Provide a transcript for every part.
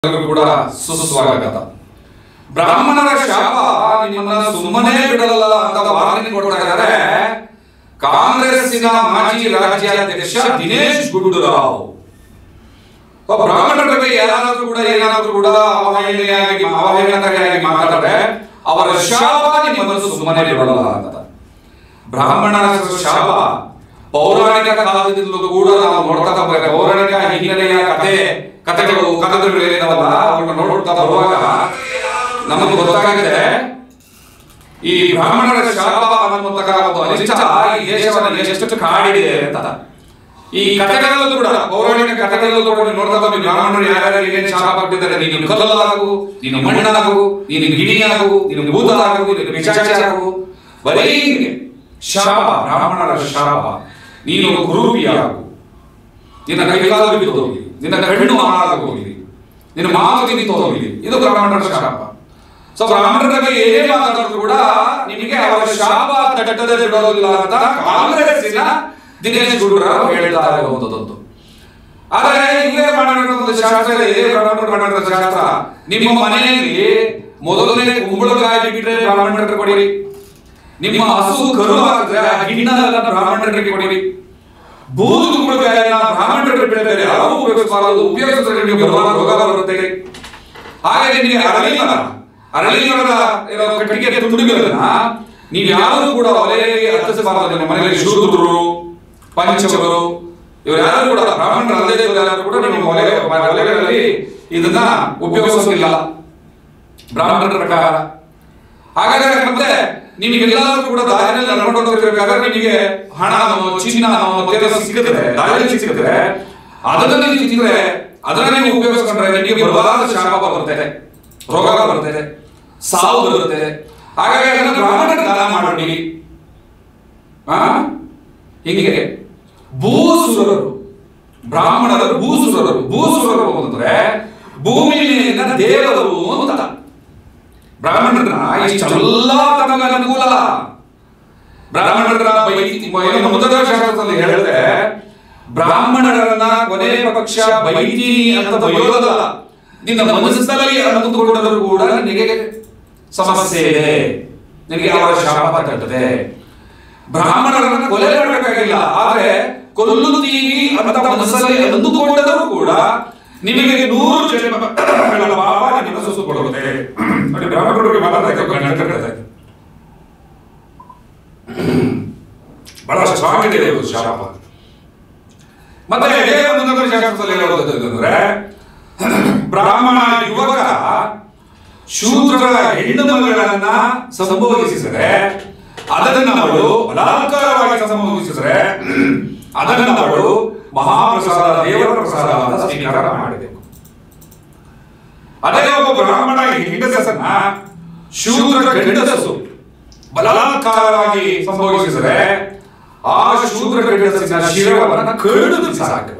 ಎಲ್ಲರಿಗೂ ಕೂಡ ಸುಸ್ವಾಗತ ಬ್ರಾಹ್ಮಣರ ಶಾಪ ನಿಮ್ಮನ್ನ ಸುಮ್ಮನೆ ಬಿಡಲ್ಲ ಅಂತ ವಾರ್ನಿಂಗ್ ಕೊಡ್ತಾ ಇದ್ದಾರೆ ಕಾಂಗ್ರೆಸ್ಸಿನ ಮಾಜಿ ರಾಜ್ಯಾಧ್ಯಕ್ಷ ದಿನೇಶ್ ಗುಂಡೂರಾವ್ ಒಬ್ಬ ಬ್ರಾಹ್ಮಣರ ಬಗ್ಗೆ ಯಾರಾದ್ರೂ ಕೂಡ ಏನಾದ್ರೂ ಕೂಡ ಅವಹೇಳನೆಯಾಗಿ ಅವಹೇಳನಕಾರಿಯಾಗಿ ಮಾತಾಡಿದ್ರೆ ಅವರ ಶಾಪ ನಿಮ್ಮನ್ನು ಸುಮ್ಮನೆ ಬಿಡಲ್ಲ ಅಂತ ಬ್ರಾಹ್ಮಣರ ಶಾಪ ಪೌರಾಣಿಕ ಕಾಲದಿಂದಲೂ ಕೂಡ ನಾವು ನೋಡ್ತಾ ಬರ್ಬೇಕು ಪೌರಾಣಿಕ ಹಿನ್ನೆಲೆಯ ಕಥೆ ಕಥೆಗಳು ಕಥೆಗಳು ಏನಿದಾವಲ್ಲ ಅವನ್ನ ನೋಡ್ತಾ ಬರುವಾಗ ನಮಗೆ ಗೊತ್ತಾಗಿದೆ ಈ ಬ್ರಾಹ್ಮಣರ ಶಾಪ ಅನ್ನುವಂತಹ ಒಂದು ಅನಿಷ್ಟ ಈ ದೇಶವನ್ನು ಎಷ್ಟು ಕಾಡಿದೆ ಅಂತ ಈ ಕಥೆಗಳಲ್ಲೂ ಕೂಡ ಪೌರಾಣಿಕ ಕಥೆಗಳಲ್ಲೂ ಕೂಡ ನೀವು ನೋಡ್ತಾ ಬಂದು ಬ್ರಾಹ್ಮಣರು ಯಾರ್ಯಾರು ಏನೇನು ಶಾಪ ಕೊಟ್ಟಿದ್ದಾರೆ ನೀನು ಕಲ್ಲಾಗು ನೀನು ಮಣ್ಣಾಗು ನೀನು ಗಿಣಿಯಾಗು ನೀನು ಭೂತಾಗು ನೀನು ಪಿಶಾಚಾಗು ಬರೀ ಶಾಪ ಬ್ರಾಹ್ಮಣರ ಶಾಪ ನೀನು ಕುರೂಪಿಯಾಗು ನಿನ್ನ ಕೈಕಾಲು ಬಿದ್ದು ಹೋಗಲಿ ನಿನ್ನ ಕಣ್ಣು ಹಾಳಾಗೋಗಲಿ ನಿನ್ನ ಮಾತು ತಿಂದು ಹೋಗಲಿ ಇದು ಬ್ರಾಹ್ಮಣರ ಶಾಪ ಸೊ ಬ್ರಾಹ್ಮಣರ ಬಗ್ಗೆ ಏನೇ ಮಾತಾಡಿದ್ರು ಕೂಡ ನಿಮಗೆ ಅವರ ಶಾಪ ತಟ್ಟದೆ ಬಿಡೋದಿಲ್ಲ ಅಂತ ಕಾಂಗ್ರೆಸ್ಸಿನ ದಿನೇಶ್ ಗುಂಡೂರಾವ್ ಹೇಳ್ತಾ ಇರುವಂತದ್ದು ಆದರೆ ಇಲ್ಲೇ ಮಾಡೋಣ ಒಂದು ಶಾಸ್ತ್ರ ಇದೆ ಇದೇ ಬ್ರಾಹ್ಮಣರು ಮಾಡೋಣ ಶಾಸ್ತ್ರ ನಿಮ್ಮ ಮನೆಯಲ್ಲಿ ಮೊದಲನೇ ಕುಂಬಳಕಾಯಿ ಬಿಟ್ಟರೆ ಬ್ರಾಹ್ಮಣರಿಗೆ ಕೊಡಿರಿ ನಿಮ್ಮ ಹಸು ಕರು ಆಗಿದ್ರೆ ಆ ಗಿಣ್ಣದನ್ನ ಬ್ರಾಹ್ಮಣರಿಗೆ ಕೊಡಿರಿ ಬೂದು ಕುಂಬಳಕಾಯಿಯನ್ನ ಬ್ರಾಹ್ಮಣರಿಗೆ ಬಿಡಬೇರೆ ಯಾರು ಉಪಯೋಗಿಸಬಾರದು ಉಪಯೋಗಿಸಿದ್ರೆ ನಿಮಗೆ ಬರುವ ರೋಗ ಬರುತ್ತೆ ಹಾಗೆ ನಿಮಗೆ ಅರಳಿ ಮರ ಅರಳಿ ಮರದ ಏನೋ ಕಟ್ಟಿಗೆ ತುಂಡುಗಳನ್ನ ನೀವು ಯಾರು ಕೂಡ ಒಲೆಯಲ್ಲಿ ಹತ್ತಿಸಬಾರದು ನಿಮ್ಮ ಮನೆಯಲ್ಲಿ ಶೂದ್ರರು ಪಂಚವರು ಇವರು ಯಾರು ಕೂಡ ಬ್ರಾಹ್ಮಣರು ಅಲ್ಲದೆ ಇರೋರು ಯಾರು ಕೂಡ ನಿಮ್ಮ ಒಲೆ ಒಲೆಗಳಲ್ಲಿ ಇದನ್ನ ಉಪಯೋಗಿಸೋದಿಲ್ಲ ಬ್ರಾಹ್ಮಣರ ಪ್ರಕಾರ ಹಾಗಾದ್ರೆ ಮತ್ತೆ ನಿಮಗೆಲ್ಲರೂ ಕೂಡ ದಾರಿಯಲ್ಲಿ ನಡ್ಕೊಂಡು ಹೋಗ್ತಿರ್ಬೇಕಾದ್ರೆ ನಿಮಗೆ ಹಣನೋ ಚಿನ್ನನೋ ಮತ್ತೇನೋ ಸಿಗುತ್ತೆ ದಾರಿಯಲ್ಲಿ ಸಿಗುತ್ತೆ ಅದನ್ನ ನೀವು ತಿಂದ್ರೆ ಅದನ್ನ ನೀವು ಉಪಯೋಗಿಸ್ಕೊಂಡ್ರೆ ನಿಮಗೆ ಬರಬಾರದ ಶಾಪ ಬರುತ್ತೆ ರೋಗ ಬರುತ್ತೆ ಸಾವು ಬರುತ್ತೆ ಹಾಗಾಗಿ ಅದನ್ನ ಬ್ರಾಹ್ಮಣರಿಗೆ ದಾನ ಮಾಡಿ ಆ ಹೀಗೆ ಭೂಸುರರು ಬ್ರಾಹ್ಮಣರು ಭೂಸುರರು ಭೂಸುರರು ಅಂದ್ರೆ ಭೂಮಿಯಲ್ಲಿನ ದೇವರು ಅಂತ ಬ್ರಾಹ್ಮಣರನ್ನ ಇಷ್ಟೆಲ್ಲ ತಮಗೆ ಅನುಕೂಲ ಬ್ರಾಹ್ಮಣರ ಬೈ ಮೊದಲ ಶಾಸ್ತ್ರದಲ್ಲಿ ಹೇಳಿದ್ರೆ ಬ್ರಾಹ್ಮಣರನ್ನ ಕೊನೆ ಪಕ್ಷ ಬೈತೀನಿ ಅಂತ ಬೈಯೋದಲ್ಲ ನಿನ್ನ ಮನಸ್ಸಿನಲ್ಲಿ ಅಂದುಕೊಂಡರೂ ಕೂಡ ನಿನಗೆ ಸಮಸ್ಯೆ ಇದೆ ನಿನಗೆ ಅವರ ಶಾಪ ತಟ್ಟದೆ ಬ್ರಾಹ್ಮಣರನ್ನ ಕೊಲೆ ಮಾಡಬೇಕಾಗಿಲ್ಲ ಆದ್ರೆ ಕೊಲ್ಲುತ್ತೀವಿ ಅಂತ ಮನಸ್ಸಲ್ಲಿ ಅಂದುಕೊಂಡರೂ ಕೂಡ ನಿಮಗೆ ನೂರು ಜನ್ಮಗಳ ಪಾಪ ನಿಮಗೆ ಸುತ್ತುಕೊಳ್ಳುತ್ತೆ ನೋಡಿ ಬ್ರಾಹ್ಮಣರಿಗೆ ಮಾತಾಡ್ತಾ ಬಹಳ ಸ್ಟ್ರಾಂಗ್ ಇದೆ ಇದು ಶಾಪ ಮತ್ತೆ ಇದೇ ಮುಂದಿನ ಶಾಸ್ತ್ರದಲ್ಲಿ ಹೇಳುವುದಂದ್ರೆ ಬ್ರಾಹ್ಮಣ ಯುವಕ ಶೂದ್ರರ ಹೆಣ್ಣು ಮಗಳನ್ನ ಸಂಭೋಗಿಸಿದರೆ ಅದನ್ನ ಅವಳು ಬಲಾತ್ಕಾರವಾಗಿ ಸಂಭೋಗಿಸಿದರೆ ಅದನ್ನ ಅವಳು ಮಹಾಪ್ರಸಾದ ದೇವರ ಪ್ರಸಾದ ಅಂತ ಸ್ವೀಕಾರ ಮಾಡಬೇಕು ಅದೇ ಒಬ್ಬ ಬ್ರಾಹ್ಮಣ ಹೆಂಗಸನ್ನ ಶೂದ್ರ ಗಂಡಸು ಬಲಾತ್ಕಾರವಾಗಿ ಸಂಭೋಗಿಸಿದರೆ ಆ ಶೂದ್ರ ಗಂಡಸಿನ ಶಿರವನ್ನ ಕಡಿದು ಬಿಸಾಕಬೇಕು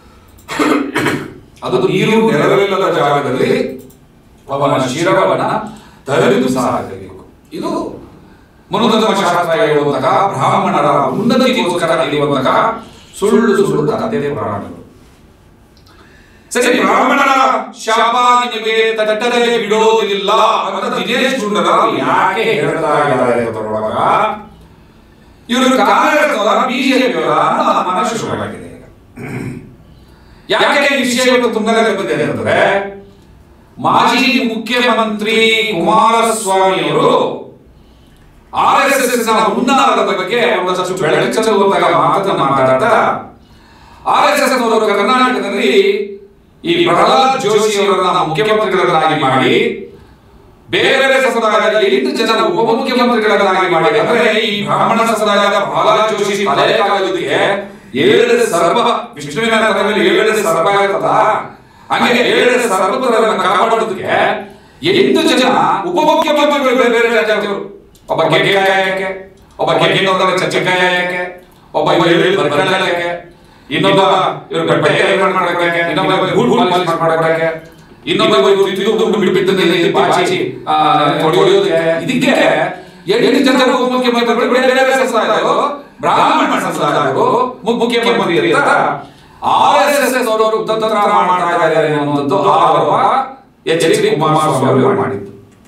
ಅದು ನೀರು ನೆರವಿಲ್ಲದ ಜಾಗದಲ್ಲಿ ಅವನ ಶಿರವನ್ನ ತರಿದು ಸಾಕಬೇಕು ಇದು ಮನುಧರ್ಮ ಶಾಸ್ತ್ರ ಹೇಳುವಂತಹ ಬ್ರಾಹ್ಮಣರ ಉನ್ನತಿಗೋಸ್ಕರ ಇರುವಂತಹ ಸುಳ್ಳು ಸುಳ್ಳು ಕಥೆ ಪುರಾಣಗಳು ಸರಿ ಬ್ರಾಹ್ಮಣರ ಶಾಪ ನಿಮಗೆ ತಟ್ಟದೆ ಬಿಡೋದಿಲ್ಲ ಅಂತ ದಿನೇಶ್ ಗುಂಡೂರಾವ್ ಯಾಕೆ ಹೇಳ್ತಾ ಇದ್ದಾರೆ ಅಂತವಾಗ ಇವರು ಕಾಂಗ್ರೆಸ್ ಅವರ ಬಿಜೆಪಿಯವರ ಅನುಮಾನ ಶುರುವಾಗಿದೆ ಈಗ ಯಾಕೆ ಈ ವಿಷಯವನ್ನು ತುಂಬಲೇ ಬಂದಿದೆ ಅಂದ್ರೆ ಮಾಜಿ ಮುಖ್ಯಮಂತ್ರಿ ಕುಮಾರಸ್ವಾಮಿ ಅವರು ಆರ್ ಎಸ್ ಎಸ್ ನ ಹುನ್ನಾರದ ಬಗ್ಗೆ ಒಂದಷ್ಟು ಬೆಳಕು ಚೆಲ್ಲುವಂತಹ ಮಾತನ್ನ ಮಾತಾಡ್ತಾ ಆರ್ ಎಸ್ ಎಸ್ ಅವರು ಕರ್ನಾಟಕದಲ್ಲಿ ಈ ಪ್ರಹ್ಲಾದ್ ಜೋಶಿ ಅವರನ್ನ ಮುಖ್ಯಮಂತ್ರಿಗಳನ್ನಾಗಿ ಮಾಡಿ ಬೇರೆ ಬೇರೆ ಸಮುದಾಯದ ಎಂಟು ಜನ ಉಪಮುಖ್ಯಮಂತ್ರಿಗಳನ್ನಾಗಿ ಮಾಡಿ ಅಂದ್ರೆ ಈ ಬ್ರಾಹ್ಮಣ ಸಮುದಾಯದ ಪ್ರಹ್ಲಾದ್ ಜೋಶಿ ತಲೆ ಕಾಲುವುದಕ್ಕೆ ಏಳೆಡೆ ಸರ್ಪ ವಿಷ್ಣುವಿನ ತಲೆಯಲ್ಲಿ ಏಳೆಡೆ ಸರ್ಪ ಇರ್ತದ ಹಂಗೆ ಏಳೆಡೆ ಸರ್ಪದವರನ್ನ ಕಾಪಾಡೋದಕ್ಕೆ ಎಂಟು ಜನ ಉಪಮುಖ್ಯಮಂತ್ರಿಗಳು ಬೇರೆ ಬೇರೆ ರಾಜ್ಯದವರು ಒಬ್ಬ ಗೆಗೆ ಕಾಯಕ್ಕೆ ಒಬ್ಬ ಗೆಗೆ ಚಚ್ಚೆ ಕಾಯಕ್ಕೆ ಒಬ್ಬ ಬರ್ಕಳಕ್ಕೆ ಇನ್ನೊಬ್ಬ ಇವರು ಬಟ್ಟೆ ಮಾಡಕ್ಕೆ ಇನ್ನೊಬ್ಬ ಹೂಳ್ ಹೂಳ್ ಪಾಲಿಶ್ ಮಾಡಕ್ಕೆ ಇನ್ನೊಬ್ಬ ಇದು ಬಿಟ್ಟು ಬಾಚಿ ಹೊಡೆಯೋದಕ್ಕೆ ಇದಕ್ಕೆ ಎಂಟು ಜನ ಉಪಮುಖ್ಯಮಂತ್ರಿಗಳು ಬೇರೆ ಬೇರೆ ಸಂಸ್ಥಾಯರು ಬ್ರಾಹ್ಮಣ ಸಂಸ್ಥಾಯರು ಮುಖ್ಯಮಂತ್ರಿ ಅಂತ ಆರ್ ಎಸ್ ಎಸ್ ಅವರು ಕುತಂತ್ರ ಮಾಡ್ತಾ ಇದ್ದಾರೆ ಅನ್ನುವಂಥದ್ದು ಆರೋಪ ಎಚ್ ಡಿ ಕುಮಾರಸ್ವಾಮಿ ಅವರು ಮಾಡಿದ್ದು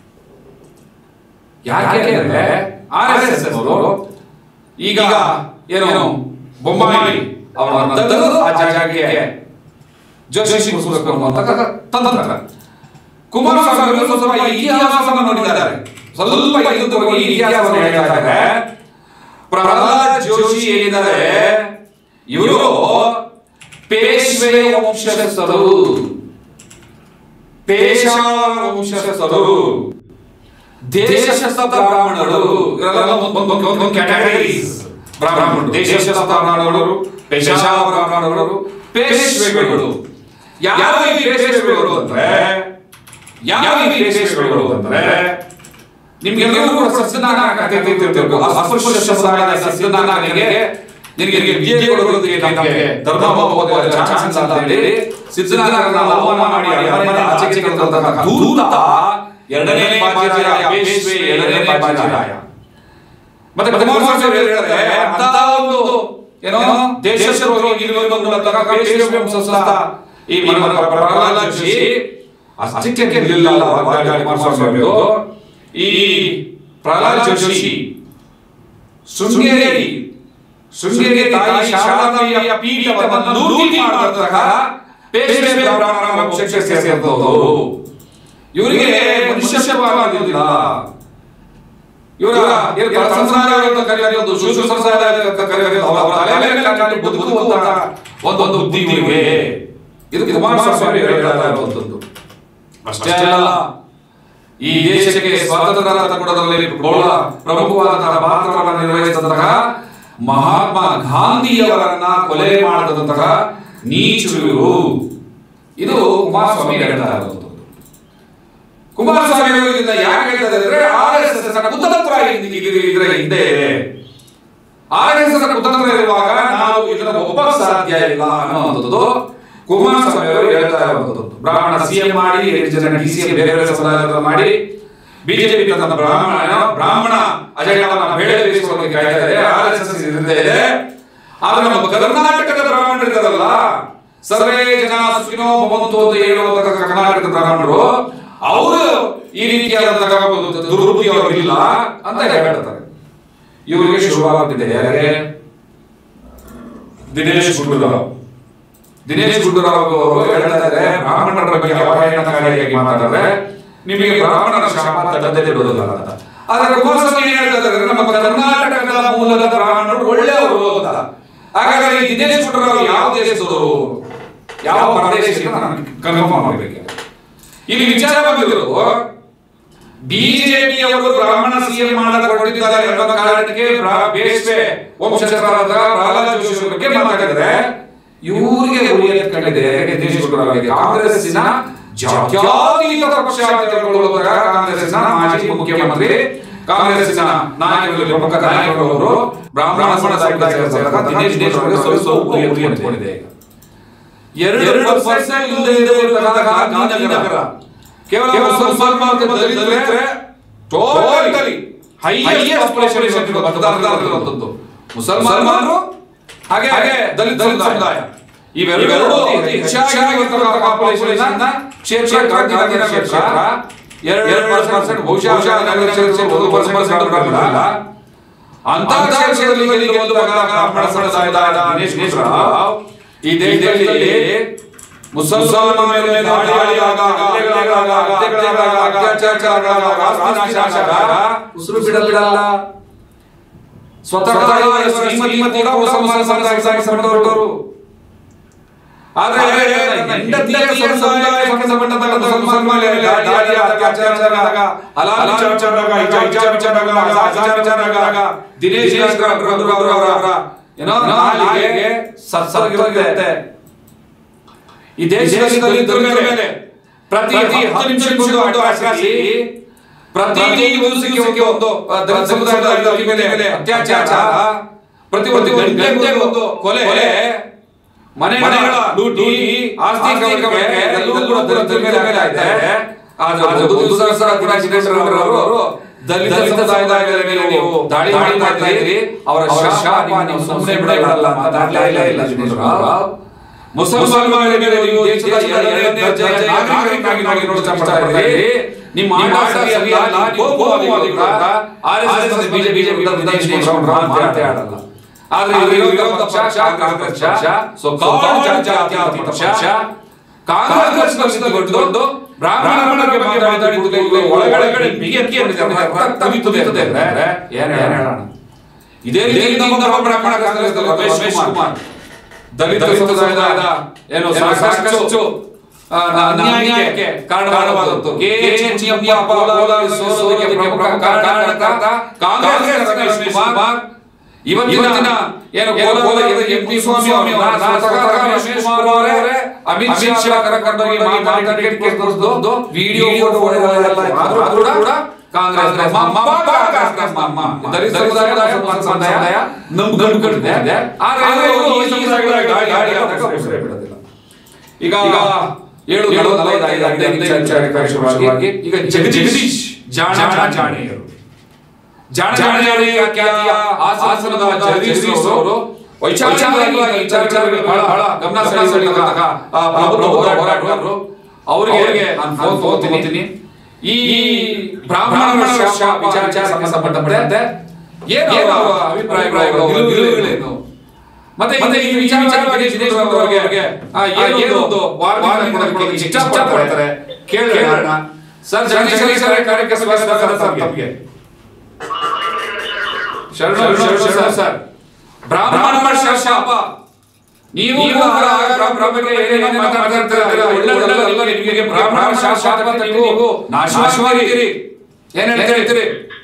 ಯಾಕೆ ಅಂದ್ರೆ ಆರ್ ಎಸ್ ಎಸ್ ಅವರು ಈಗ ಏನು ಬೊಮ್ಮಾಯಿ ಅವರನ್ನ ತೆಗೆದು ಆ ಜಾಗಕ್ಕೆ ಜೋಶಿ ಕೂರಿಸಬೇಕು ಅನ್ನುವಂಥ ತಂತ್ರ ಕುಮಾರಸ್ವಾಮಿ ಅವರು ಸ್ವಲ್ಪ ಸ್ವಲ್ಪ ಇತಿಹಾಸವನ್ನು ನೋಡಿದ್ದಾರೆ ಸ್ವಲ್ಪ ಇದು ಹೋಗಿ ಇತಿಹಾಸವನ್ನು ಹೇಳ್ತಾ ಇದ್ದಾರೆ ಪ್ರಹ್ಲಾದ್ ಜೋಶಿ ಏನಿದ್ದಾರೆ ಇವರು ಪೇಶ್ವೆ ವಂಶಸ್ಥರು ಪೇಶಾವರ ವಂಶಸ್ಥರು ದೇಶಸ್ಥ ಬ್ರಾಹ್ಮಣರು ಇವರೆಲ್ಲ ಒಂದ್- ಒಂದ್- ಒಂದ್- ಒಂದ್ categories. ಬ್ರಾಹ್ಮಣರು ದೇಶಸ್ಥ ಬ್ರಾಹ್ಮಣರು ಪೇಶಾವರ ಬ್ರಾಹ್ಮಣರು ಪೇಶ್ವೆಗಳು ಯಾವ ಈ ಪೇಶ್ವೆಗಳು ಅಂದ್ರೆ ಯಾವ ಈ ಪೇಶ್ವೆಗಳು ಅಂದ್ರೆ ನಿಮ್ಗೆಲ್ಲರಿಗೂ ಕೂಡ ಸಸ್ಯದಾನ ಕಥೆ ತಿಳಿದಿರ್ಬೇಕು ಅಸ್ಪೃಶ್ಯ ಸಮುದಾಯದ ಸಸ್ಯದಾನನಿಗೆ ನಿನಗೆ ವಿದ್ಯೆ ಕೊಡೋದಕ್ಕೆ ನಮಗೆ ಧರ್ಮ ಹೋಗೋದಕ್ಕೆ ಚಾನ್ಸ್ ಅಂತ ಹೇಳಿ ಸಿದ್ಧನಾಥರನ್ನ ಅವಮಾನ ಮಾಡಿ ಅರಮನೆಯಿಂದ ಆಚೆಗೆ ತಂದಂತಹ ದೂತ ಎರಡನೇ ಬಾಜಿರಾಯ ಪೇಶ್ವೆ ಎರಡನೇ ಬಾಜಿರಾಯ ಮತ್ತೆ ಕುಮಾರಸ್ವಾಮಿ ಅವರು ಹೇಳ್ತಾರೆ ಅಂತ ಒಂದು ಏನೋ ದೇಶದ್ರೋಹಿ ಇರುವಂತಹ ಪೇಶ್ವೆ ವಂಶಸ್ಥ ಈ ಮನ ಪ್ರಹ್ಲಾದ್ ಜೋಶಿ ಅಷ್ಟಕ್ಕೆ ನಿಲ್ಲಿಲ್ಲ ವಾಗ್ದಾಳಿ ಕುಮಾರಸ್ವಾಮಿ ಅವರು ಈ ಪ್ರಹ್ಲಾದ್ ಜೋಶಿ ಶೃಂಗೇರಿ ಶೃಂಗೇರಿ ತಾಯಿ ಶಾರದಾಂಬೆಯ ಪೀಠವನ್ನು ಲೂಟಿ ಮಾಡತಕ್ಕ ಪೇಶ್ವೆ ಬ್ರಾಹ್ಮಣ ವಂಶಕ್ಕೆ ಸೇರಿದಂತವರು ಇವರಿಗೆ ಮನುಷ್ಯತ್ವವಾಗಿಲ್ಲ ಇವರ ಏನು ಕೆಲ ಸಂಪ್ರದಾಯ ಅಂತ ಕರೆಯೋದು ಶೂದ್ರ ಸಂಪ್ರದಾಯ ಅಂತ ಕರೆಯೋದು ಅವರ ತಲೆ ಮೇಲೆ ಕಟ್ಟಿ ಬದುಕುವಂತ ಒಂದು ಒಂದು ಬುದ್ಧಿ ಇವರಿಗೆ ಇದು ಕುಮಾರಸ್ವಾಮಿ ಹೇಳ್ತಾ ಇರುವಂತದ್ದು ಅಷ್ಟೇ ಅಲ್ಲ ಈ ದೇಶಕ್ಕೆ ಸ್ವಾತಂತ್ರ್ಯ ಕೊಡೋದ್ರಲ್ಲಿ ಬಹಳ ಪ್ರಮುಖವಾದಂತಹ ಪಾತ್ರವನ್ನು ನಿರ್ವಹಿಸಿದಂತಹ ಮಹಾತ್ಮ ಗಾಂಧಿಯವರನ್ನ ಕೊಲೆ ಮಾಡಿದಂತಹ ನೀಚರು ಇದು ಕುಮಾರಸ್ವಾಮಿ ಹೇಳ್ತಾ ಇರುವಂತದ್ದು ಕುಮಾರಸ್ವಾಮಿ ಅವರು ಇದನ್ನ ಯಾಕೆ ಹೇಳ್ತಾ ಇದ್ದಾರೆ ಆರ್ ಎಸ್ ಎಸ್ ಕುತಂತ್ರ ಇದರ ಹಿಂದೆ ಇದೆ ಆರ್ ಎಸ್ ಎಸ್ ಕುತಂತ್ರ ಇರುವಾಗ ನಾವು ಇದನ್ನ ಒಪ್ಪಕ್ಕೆ ಸಾಧ್ಯ ಇಲ್ಲ ಅನ್ನುವಂಥದ್ದು ಕುಮಾರಸ್ವಾಮಿ ಅವರು ಹೇಳ್ತಾ ಇರುವಂಥದ್ದು ಬ್ರಾಹ್ಮಣ ಸಿಎಂ ಮಾಡಿ ಎಂಟು ಜನ ಡಿ ಸಿಎಂ ಬೇರೆ ಬೇರೆ ಸಮುದಾಯದ ಮಾಡಿ ಬಿಜೆಪಿ ತನ್ನ ಬ್ರಾಹ್ಮಣ ಬ್ರಾಹ್ಮಣ ಅಜೆಂಡಾವನ್ನ ಬೇಳೆ ಬೇಯಿಸುವುದಕ್ಕೆ ಕಾಯ್ತಾ ಇದೆ ಆರ್ ಎಸ್ ಎಸ್ ಹಿಂದೆ ಇದೆ ಆದ್ರೆ ನಮ್ಮ ಕರ್ನಾಟಕದ ಬ್ರಾಹ್ಮಣರು ಇದ್ದಾರಲ್ಲ ಸರ್ವೇ ಜನ ಸುಖಿನೋ ಭವಂತು ಅಂತ ಹೇಳುವಂತಹ ಕರ್ನಾಟಕದ ಬ್ರಾಹ್ಮಣರು ಅವರು ಈ ರೀತಿಯಾದಂತಹ ಒಂದು ದುರುಪಯೋಗ ಇಲ್ಲ ಅಂತ ಹೇಳ್ತಾರೆ ಇವರಿಗೆ ಶುರುವಾಗುತ್ತಿದೆ ಯಾರಿಗೆ ದಿನೇಶ್ ಗುಂಡೂರಾವ್ ದಿನೇಶ್ ಗುಂಡೂರಾವ್ ಅವರು ಹೇಳ್ತಾ ಇದ್ದಾರೆ ಬ್ರಾಹ್ಮಣರ ಬಗ್ಗೆ ಅವಹೇಳನಕಾರಿಯಾಗಿ ಮಾತಾಡಿದ್ರೆ ನಿಮಗೆ ಬ್ರಾಹ್ಮಣರ ಶಾಪ ತಟ್ಟದೇ ಬಿಡೋದಿಲ್ಲ ಅಂತ ಆದ್ರೆ ಕುಮಾರಸ್ವಾಮಿ ಏನ್ ಹೇಳ್ತಾ ಇದ್ದಾರೆ ನಮ್ಮ ಕರ್ನಾಟಕದ ಮೂಲದ ಬ್ರಾಹ್ಮಣರು ಒಳ್ಳೆಯವರು ಅಂತ ಹಾಗಾದ್ರೆ ಈ ದಿನೇಶ್ ಗುಂಡೂರಾವ್ ಯಾವ ದೇಶದವರು ಯಾವ ಪ್ರದೇಶ ಕನ್ಫರ್ಮ್ ಮಾಡಬೇಕು ಇಲ್ಲಿ ವಿಚಾರ ಬಂದಿರೋದು ಬಿಜೆಪಿಯವರು ಬ್ರಾಹ್ಮಣ ಸಿಎಂ ಮಾಡಲ್ಪಟ್ಟಿದ್ದಾರೆ ಎಂಬ ಕಾರಣಕ್ಕೆ ಬ್ರಾ- ಬೇಸ್ವೆ ವಂಶಸ್ಥರಾದ ಪ್ರಹ್ಲಾದ್ ಜೋಶಿ ಅವರ ಬಗ್ಗೆ ಮಾತಾಡಿದ್ರೆ ಇವರಿಗೆ ಉಳಿಯತ್ಕೊಂಡಿದೆ ದೇಶಗುರುಗಳಿಗೆ ಕಾಂಗ್ರೆಸ್ಸಿನ ಜಾತ್ಯತೀತ ಪಕ್ಷ ಅಂತ ತಿಳ್ಕೊಳ್ಳುವಾಗ ಕಾಂಗ್ರೆಸ್ಸಿನ ಮಾಜಿ ಮುಖ್ಯಮಂತ್ರಿ ಕಾಂಗ್ರೆಸ್ಸಿನ ನಾಯಕರಲ್ಲಿ ಪ್ರಮುಖ ನಾಯಕರು ಅವರು ಬ್ರಾಹ್ಮಣ ಸಮುದಾಯಕ್ಕೆ ಸೇರಿದ ದಿನೇಶ್ ದೇಶ್ ಅವರಿಗೆ ಸ್ವಲ್ಪ ಸ್ವಲ್ಪ ಉಳಿಯತ್ಕೊಂಡಿದೆ ಈಗ ಎರಡು ಪರ್ಸೆಂಟ್ ಇಲ್ಲದೆ ಗಾಂಧಿನಗರ ಕೇವಲ ಮುಸಲ್ಮಾನ ದಲಿತರೆ ಟೋಟಲಿ ಹೈಯೆಸ್ಟ್ ಪಾಪ್ಯುಲೇಷನ್ ಮತದಾರರಿರುವಂತದ್ದು ಮುಸಲ್ಮಾನರು ಹಾಗೆ ಹಾಗೆ ದಲಿತ ಸಮುದಾಯ ಇವೆರಡೂ ಅತಿ ಹೆಚ್ಚಾಗಿರುವಂತಹ ಪಾಪ್ಯುಲೇಷನ್ ಕ್ಷೇತ್ರ ಗಾಂಧಿನಗರ ಕ್ಷೇತ್ರ ಎರಡು ಎರಡು ಪರ್ಸೆಂಟ್ ಬಹುಶಃ ನಗರ ಕ್ಷೇತ್ರ ಒಂದು ಪರ್ಸೆಂಟ್ ಬರಲಿಲ್ಲ ಅಂತ ಕ್ಷೇತ್ರದಲ್ಲಿ ಗೆಲ್ಲುವಂತಹ ಬ್ರಾಹ್ಮಣ ಸಮುದಾಯದ ದಿನೇಶ್ ಗುಂಡೂರಾವ್ ಈ ದೇಶದಲ್ಲಿ ಮುಸಲ್ಮಾನರ ಮೇಲೆ ದಾಳಿಯಾದಾಗ ಹಲ್ಲೆಗಳಾದಾಗ ಹತ್ಯೆಗಳಾದಾಗ ಅತ್ಯಾಚಾರಗಳಾದಾಗ ಆಸ್ತಿ ನಾಶ ಆದಾಗ ಉಸಿರು ಬಿಡಲಿಲ್ಲ ಸ್ವತಃ ಇವರ ಶ್ರೀಮತಿ ಕೂಡ ಮುಸಲ್ಮಾನ ಸಮುದಾಯಕ್ಕೆ ಸಂಬಂಧಪಟ್ಟವರು ಆದ್ರೆ ಹೆಂಡತಿಯ ಸಮುದಾಯಕ್ಕೆ ಸಂಬಂಧಪಟ್ಟ ಮುಸಲ್ಮಾನ ಮೇಲೆ ದಾಳಿ ಅತ್ಯಾಚಾರದಾಗ ಹಲಾಲ್ ವಿಚಾರದಾಗ ಹಿಜಾಬ್ ವಿಚಾರದಾಗ ಜಾತಿ ವಿಚಾರದಾಗ ದಿನೇಶ್ ಗುಂಡೂರಾವ್ ಅವರ ಏನೋ ನಾಲಿಗೆ ಸತ್ಸರಗಿರುತ್ತೆ ಈ ದೇಶದಲ್ಲಿ ದಲಿತರ ಮೇಲೆ ಪ್ರತಿ ಹತ್ತು ನಿಮಿಷಕ್ಕೊಂದು ಅಟ್ರಾಸಿಟಿ ಪ್ರತಿ ದಿವಸಕ್ಕೆ ಒಂದು ಆ, ದಲಿತ ಸಮುದಾಯದ ವ್ಯಕ್ತಿ ಮೇಲೆ ಅತ್ಯಾಚಾರ ಪ್ರತಿ ಒಂದು ಗಂಟೆಗೆ ಒಂದು ಕೊಲೆ ಮನೆಗಳ ಲೂಟಿ ಆಸ್ತಿ ಕವರ್ಗೆ ಎಲ್ಲವೂ ಕೂಡ ದಲಿತರ ಮೇಲೆ ಮೇಲೆ ಆಯ್ತಾ ಇದೆ ಆದ್ರೆ ಒಂದು ದಿವಸ ಕೂಡ ಸಿದ್ದೇಶ್ವರ ಅವರು ದಲಿತ ಸಮುದಾಯದ ಮೇಲೆ ನೀವು ದಾಳಿ ಮಾಡ್ತಾ ಇದ್ದೀರಿ ಅವರ ಶಾಪ ನೀವು ಸುಮ್ಮನೆ ಬಿಡಲ್ಲ ಮಾತಾಡ್ಲೇ ಇಲ್ಲ ಇಲ್ಲ ಸಿದ್ದೇಶ್ವರ ಮುಸಲ್ಮಾನರ ಮೇಲೆ ನೀವು ದೇಶದ ಎರಡನೇ ದರ್ಜೆಯ ನಾಗರಿಕನಾಗಿ ನೋಡಿ ಇಷ್ಟಪಡ್ತಾ ಇದ್ದೀರಿ ನಿಮ್ಮ ಆಟ ಸರಿಯಲ್ಲ ನೀವು ಕೋಮುವಾದಿಗಳು ಅಂತ RSS ಬಿಜೆಪಿ ವಿರುದ್ಧ ವಿಧಾನಸಭೆ ಮಾತೇ ಆಡಲ್ಲ ಆದ್ರೆ ಇದು ವಿರೋಧ ಪಕ್ಷ ಕಾಂಗ್ರೆಸ್ ಪಕ್ಷ ಸೊ ಜಾತ್ಯತೀತ ಪಕ್ಷ ಕಾಂಗ್ರೆಸ್ ಪಕ್ಷದ ದೊಡ್ಡ ಬ್ರಾಹ್ಮಣರ ಬಗ್ಗೆ ಮಾತಾಡಿದ್ದು ಒಳಗಡೆ ಬಿಗಿ ಅಕ್ಕಿ ತುಳಿತದೆ ಅಂದ್ರೆ ಏನ್ ಹೇಳೋಣ ಇದೇ ರೀತಿ ನಮ್ಮ ಬ್ರಾಹ್ಮಣ ಕಾಂಗ್ರೆಸ್ನಲ್ಲಿ ರಮೇಶ್ ಕುಮಾರ್ ದಲಿತ ಸಮುದಾಯದ ಏನು ಸಾಕಷ್ಟು ಆ, ನ- ಅನ್ಯಾಯಕ್ಕೆ ಕಾರಣವಾದದ್ದು ಕೆ ಎಚ್ ಚಿನ್ನಪ್ಪ ಕೋಲಾರ ಸೋಲೋದಕ್ಕೆ ಪ್ರಮುಖ ಕಾರಣಕರ್ತ ಕಾಂಗ್ರೆಸ್ ರಮೇಶ್ ಕುಮಾರ್ ಇವತ್ತಿನ ಏನು ಕೋಲಾರದ ಎಂ ಪಿ ಸ್ವಾಮಿ ಅವರ ರಮೇಶ್ ಕುಮಾರ್ ಅವರೇ ಅಮಿತ್ ಶಾ ಕರ್ಕೊಂಡೋಗಿ ಮಾತಾಡಿ ಟಿಕೆಟ್ ಕೊಡಿಸಿದ್ದು ವಿಡಿಯೋ ಫೋಟೋ ವೈರಲ್ ಆಯ್ತು ಆದ್ರೂ ಕೂಡ ಕಾಂಗ್ರೆಸ್ ನಮ್ಮ ಅಪ್ಪ ಕಾಂಗ್ರೆಸ್ ನಮ್ಮ ಅಮ್ಮ. ದಲಿತ ಸಮುದಾಯದ ಮುಸಲ್ಮಾನ ಸಮುದಾಯ ನಂಬ್ ನಂಬ್ಕೊಂಡಿದೆ ಆದ್ರೆ ಇವರು ಈ ಸಮುದಾಯಗಳ ಗಾಳಿ ಗಾಳಿ ಆದಾಗ ಉಸಿರೇ ಬಿಡೋದಿಲ್ಲ ಈಗ ಏಳು ಏಳು ನಲವತ್ತೈದು ಐದೈದು ಚರ್ಚೆ ಕಾರ್ಯಕ್ರಮವಾಗಿ ಈಗ ಜಗದೀಶ್ ಜಾಣ ಜಾಣಿಯರು ಜಾಣ ಜಾಣಿಯ ಖ್ಯಾತಿಯ ಆಸನದ ಜಗದೀಶ್ ಅವರು ವೈಚಾರಿಕವಾಗಿ ವಿಚಾರಗಳಿಗೆ ಬಹಳ ಬಹಳ ಗಮನ ಸೆಳೆಯುವಂತಹ ಆ, ಪ್ರಬುದ್ಧ ಹೋರಾಟಗಾರರು ಅವರಿಗೆ ನಾನು ಫೋನ್ ತಗೋತೀನಿ ಈ ಬ್ರಾಹ್ಮಣ ಶಾಪ ವಿಚಾರ ಸಂಬಂಧಪಟ್ಟಂತೆ ಏನು ಅವರ ಅಭಿಪ್ರಾಯಗಳು ಅವರ ನಿಲುವುಗಳೇನು ಮತ್ತೆ ಮತ್ತೆ ಈ ವಿಚಾರ ವಿಚಾರವಾಗಿ ದಿನೇಶ್ ಬಾಬು ಅವರಿಗೆ ಆ, ಏನೊಂದು ವಾರ್ನಿಂಗ್ ಕೊಡೋದಕ್ಕೆ ಇಷ್ಟಪಡ್ತಾರೆ ಕೇಳೋಣ ಸರ್ ಜಗದೀಶ್ ಸರ್ ಕಾರ್ಯಕ್ಕೆ ಸ್ವಾಗತ ಸರ್ ತಮಗೆ ಶರಣ ಶರಣ ಶರಣ ಸರ್ ಬ್ರಾಹ್ಮಣ ಶಾಪ ನೀವು ಕೂಡ ಬ್ರಾಹ್ಮಣರಿಗೆ ಏನೇನು ಮಾತಾಡ್ತಿರ್ತೀರ ಒಳ್ಳೆ ಒಳ್ಳೆ ನಿಮಗೆ ಬ್ರಾಹ್ಮಣ ಶಾಪ ಅಂತ ನೀವು ನಾಶವಾಗಿದ್ದೀರಿ ಏನ್ ಹೇಳ್ತೀರಿ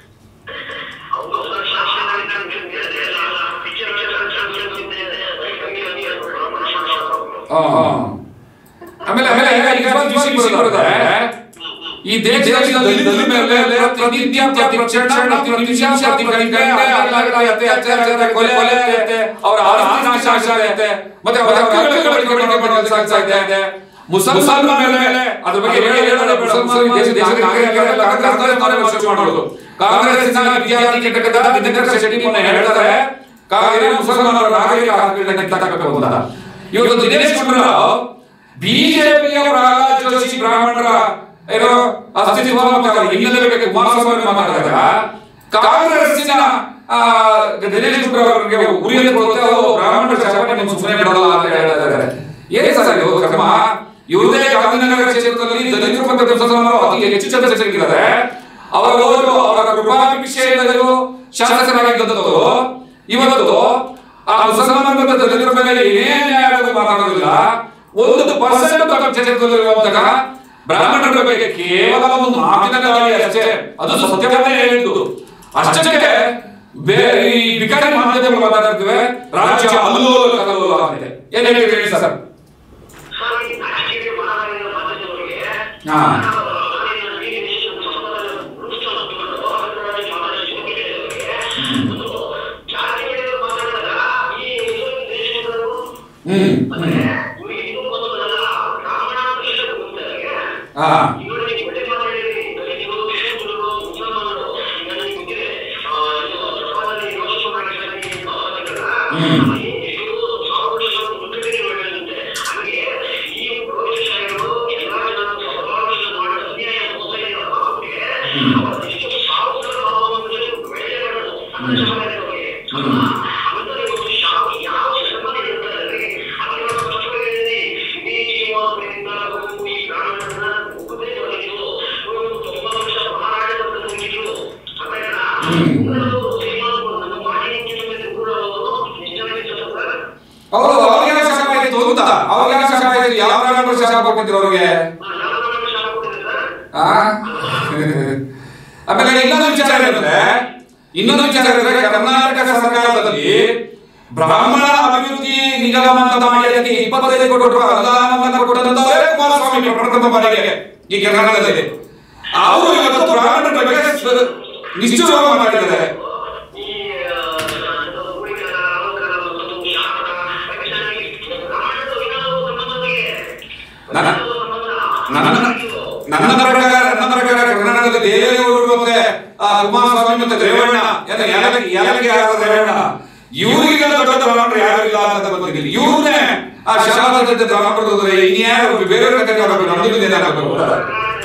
ಹಾ, ಹಾ. ಆಮೇಲೆ ಆಮೇಲೆ ಈಗ ಈಗ ಇನ್ನೊಂದು ವಿಷಯ ವಿಷಯ ಬರುತ್ತೆ ಈ ದೇಶದಲ್ಲಿ ದಲಿತರ ಮೇಲೆ ಪ್ರತಿನಿತ್ಯ ಪ್ರತಿಕ್ಷಣ ಪ್ರತಿ ನಿಮಿಷ ಪ್ರತಿ ಗಂಟೆ ಅತ್ಯಾಚಾರ ಅತ್ಯಾಚಾರ ಕೊಲೆ ಕೊಲೆ ಆಗುತ್ತೆ ಅವರ ಆಸ್ತಿ ನಾಶ ಆಗುತ್ತೆ ಮತ್ತೆ ಅವರ ಹಕ್ಕುಗಳಿಗೆ ಬಳಕೆ ಮಾಡೋದು ಸಾಗ್ತಾ ಇದೆ ಮುಸಲ್ಮಾನರ ಮೇಲೆ ಅದ್ರ ಬಗ್ಗೆ ಹೇಳಿ ಹೇಳೋಣ ಮುಸಲ್ಮಾನ ದೇಶ ದೇಶದ ನಾಗರಿಕರೆಲ್ಲ ಕಾಂಗ್ರೆಸ್ ಅವರೇ ವರ್ಷ ಮಾಡೋದು ಕಾಂಗ್ರೆಸ್ಸಿನ ವಿದ್ಯಾರ್ಥಿ ಘಟಕದ ದಿನಕರ ಶೆಟ್ಟಿ ಮೊನ್ನೆ ಹೇಳ್ತಾರೆ ಕಾಂಗ್ರೆಸ್ ಮುಸಲ್ಮಾನರ ನಾಗರಿಕ ಹಕ್ಕುಗಳನ್ನ ಕಿತ್ತಾಕಬೇಕು ಅಂತ ಇವತ್ತು ದಿನೇಶ್ ಗುಂಡೂರಾವ್ ಬಿಜೆಪಿಯ ಪ್ರಹ್ಲಾದ್ ಜೋಶಿ ಬ್ರಾಹ್ಮಣರ ಏನೋ ಅಸ್ತಿತ್ವ ಮತ್ತು ಹಿನ್ನೆಲೆ ಬಗ್ಗೆ ಕುಮಾರಸ್ವಾಮಿ ಮಾತಾಡಿದಾಗ ಕಾಂಗ್ರೆಸ್ಸಿನ ಆ, ದಿನೇಶ್ ಗುಂಡೂರಾವ್ ಅವರಿಗೆ ಉರಿಯಲ್ಲಿ ಕೊಡುತ್ತೆ ಅವರು ಬ್ರಾಹ್ಮಣರ ಶಾಪ ನಿಮ್ಮ ಸುಮ್ಮನೆ ಬಿಡಲ್ಲ ಅಂತ ಹೇಳ್ತಾ ಇದ್ದಾರೆ ಏನ್ ಸರ್ ಇದು ಕ್ರಮ ಇವುದೇ ಗಾಂಧಿನಗರ ಕ್ಷೇತ್ರದಲ್ಲಿ ದಲಿತರು ಮತ್ತು ಮುಸಲ್ಮಾನರು ಅತಿ ಹೆಚ್ಚು ಚರ್ಚೆಗಿದ್ದಾರೆ ಅವರು ಅವರ ಕೃಪಾಭಿಷೇಕಗಳು ಶಾಸಕರಾಗಿದ್ದದ್ದು ಇವತ್ತು ಆ ಮುಸಲ್ಮಾನ ಮತ್ತು ದಲಿತರ ಮೇಲೆ ಏನೇ ನ್ಯಾಯವಾದ ಮಾತಾಡೋದಿಲ್ಲ ಒಂದು ಪರ್ಸೆಂಟ್ ಕ್ಷೇತ್ರದಲ್ಲಿರುವಂತಹ ಬ್ರಾಹ್ಮಣರ ಬಗ್ಗೆ ಕೇವಲ ಒಂದು ಮಾತಿನ ಗಾಳಿ ಅಷ್ಟೇ ಅದು ಸತ್ಯವನ್ನೇ ಹೇಳಿದ್ದು ಅಷ್ಟಕ್ಕೆ ಬೇರೆ ಈ ವಿಕಟ ಮಾಧ್ಯಮಗಳು ಮಾತಾಡ್ತೇವೆ ರಾಜ್ಯ ಅಲ್ಲೋಲ ಕಲ್ಲೋಲ ಆಗಿದೆ ಏನ್ ಹೇಳ್ತೀರಿ ಹೇಳಿ ಸರ್ ಹಾ. ಹ್ಮ್ ಹಾ ಹೌದು ಅವ್ರಿಗೆ ಶಾಪ ಆಯ್ತು ಅಂತ ಅವ್ರಿಗೆ ಶಾಪ ಆಯ್ತು ಯಾವ ಬ್ರಾಹ್ಮಣರು ಶಾಪ ಕೊಟ್ಟಿದ್ರು ಅವ್ರಿಗೆ ಆ? ಆಮೇಲೆ ಇನ್ನೊಂದು ವಿಚಾರ ಏನಂದ್ರೆ ಇನ್ನೊಂದು ವಿಚಾರ ಏನಂದ್ರೆ ಕರ್ನಾಟಕ ಸರ್ಕಾರದಲ್ಲಿ ಬ್ರಾಹ್ಮಣ ಅಭಿವೃದ್ಧಿ ನಿಗಮ ಅಂತ ಮಾಡಿ ಅದಕ್ಕೆ ಇಪ್ಪತ್ತೈದು ಕೋಟಿ ರೂಪಾಯಿ ಅನುದಾನವನ್ನು ಕೊಟ್ಟಂತವರೇ ಕುಮಾರಸ್ವಾಮಿ ಪ್ರಥಮ ಬಾರಿಗೆ ಈ ಕರ್ನಾಟಕದಲ್ಲಿ ಅವರು ಇವತ್ತು ಬ್ರಾಹ್ಮಣರ ಬಗ್ಗೆ ಸ- ನಿಷ್ಠುರವಾಗಿ ಮಾಡಿದ್ದಾರೆ ನನ್ನ ನನ್ನ ನನ್ನ ಪ್ರಕಾರ ನನ್ನ ಪ್ರಕಾರ ಕರ್ನಾಟಕದ ದೇವೇಗೌಡರು ಮತ್ತೆ ಆ ಕುಮಾರಸ್ವಾಮಿ ಮತ್ತೆ ರೇವಣ್ಣ ಎಲ್ಲ ಯಾಲಕ್ಕಿ ಯಾಲಕ್ಕಿ ಆದ ರೇವಣ್ಣ ಇವರಿಗೆಲ್ಲ ದೊಡ್ಡ ಬ್ರಾಹ್ಮಣರು ಯಾರು ಇಲ್ಲ ಅಂತ ಬಂದಿಲ್ಲ ಇವ್ರನ್ನೇ ಆ ಶಾಬಾದ್ ಜೊತೆ ಡ್ರಾಮಾ ಕೊಡೋದ್ರೆ ಇನ್ಯಾರು ಬೇರೆ ಕತೆ ಆಗಬೇಕು ನಮ್ದು ಏನಾಗಬೇಕು ಅಂತ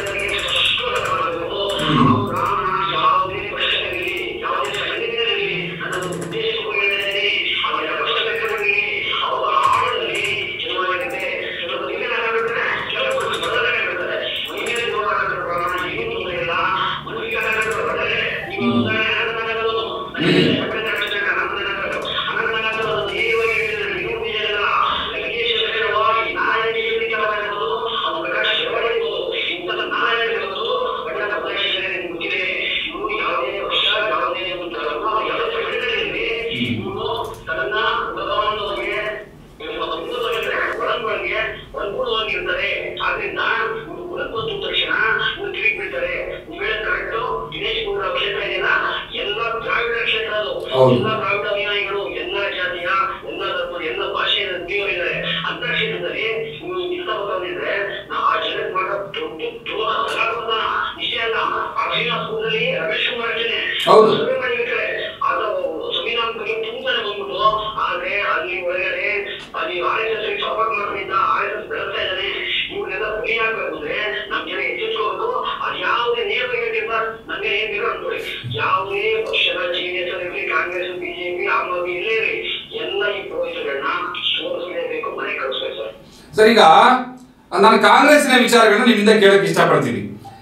ಒಳಗೊಳಗಿರ್ತಾರೆ ಆದ್ರಿಂದ ಒಳಗೆ ಬಂದ ತಕ್ಷಣ ಇವ್ರು ಕಿವಿಗೆ ಬೀಳ್ತಾರೆ ನೀವು ಹೇಳೋದು ಕರೆಕ್ಟು ದಿನೇಶ್ ಗುಂಡೂರಾವ್ ಕ್ಷೇತ್ರ ಇದೆಯಲ್ಲ ಎಲ್ಲ ದ್ರಾವಿಡ ಕ್ಷೇತ್ರ ಅದು ಹೌದು. ಎಲ್ಲ ದ್ರಾವಿಡ ಅನುಯಾಯಿಗಳು ಎಲ್ಲ ಜಾತಿಯ ಎಲ್ಲ ಧರ್ಮದ ಎಲ್ಲ ಭಾಷೆಯ ಇದ್ದಾರೆ ಅಂತ ಕ್ಷೇತ್ರದಲ್ಲಿ ನೀವು ಇಂಥ ಬಂದಿದ್ರೆ ನಾವು ಆ ಜಗತ್ ಮಾಡೋ ದೊಡ್ಡ ದೂರ ಕಲಾಪದ ವಿಷಯ ಅಲ್ಲ ಆ ಶ್ರೀನಿವಾಸಪುರದಲ್ಲಿ ರಮೇಶ್ ಕುಮಾರ್ ಅಷ್ಟೇನೆ ಹೌದು. ಸರ್ವೆ ಮಾಡಿರ್ತಾರೆ ಅದು ಸಂವಿಧಾನ ಬಗ್ಗೆ ತುಂಬಾನೇ ಬಂದ್ಬಿಟ್ಟು ಆದ್ರೆ ಅಲ್ಲಿ ಒಳಗಡೆ ಅಲ್ಲಿ ಆರ್ ಎಸ್ ಎಸ್ ಸಪೋರ್ಟ್ ಮಾಡೋದ್ರಿಂದ ಆರ್ ಎಸ್ ಎಸ್ ಬೆಳೆಸ್ತಾ ಇದ್ದಾನೆ ಇವ್ರನ್ನೆಲ್ಲ ಬಲಿ ಹಾಕ್ಬೇಕು ಅಂದ್ರೆ ನಮ್ ಜನ ಎಚ್ಚರಿಸ್ಕೋಬೇಕು ಅದು ಯಾವುದೇ ನಿಯಮ ಇರೋದ್ರಿಂದ ನಮ್ಗೆ ಏನ್ ಬೇಕು ಅನ್ಕೊಳ್ಳಿ ಯಾವುದೇ ಪಕ್ಷದ ಜೆಡಿಎಸ್ ಇರಲಿ ಕಾಂಗ್ರೆಸ್ ಬಿಜೆಪಿ ಆಮ್ ಆದ್ಮಿ ಇಲ್ಲೇ ಇರಲಿ ಎಲ್ಲ ಈ ಪುರೋಹಿತಗಳನ್ನ ಸೋಲಿಸಲೇಬೇಕು ಮನೆ ಕಳಿಸ್ಬೇಕು ಸರ್ ಸರ್ ಈಗ ನಾನು ಕಾಂಗ್ರೆಸ್ಸಿನ ವಿಚಾರಗಳನ್ನ ನಿಮ್ಮಿಂದ ಕೇಳಕ್ ಇಷ್ಟಪಡ್ತೀನಿ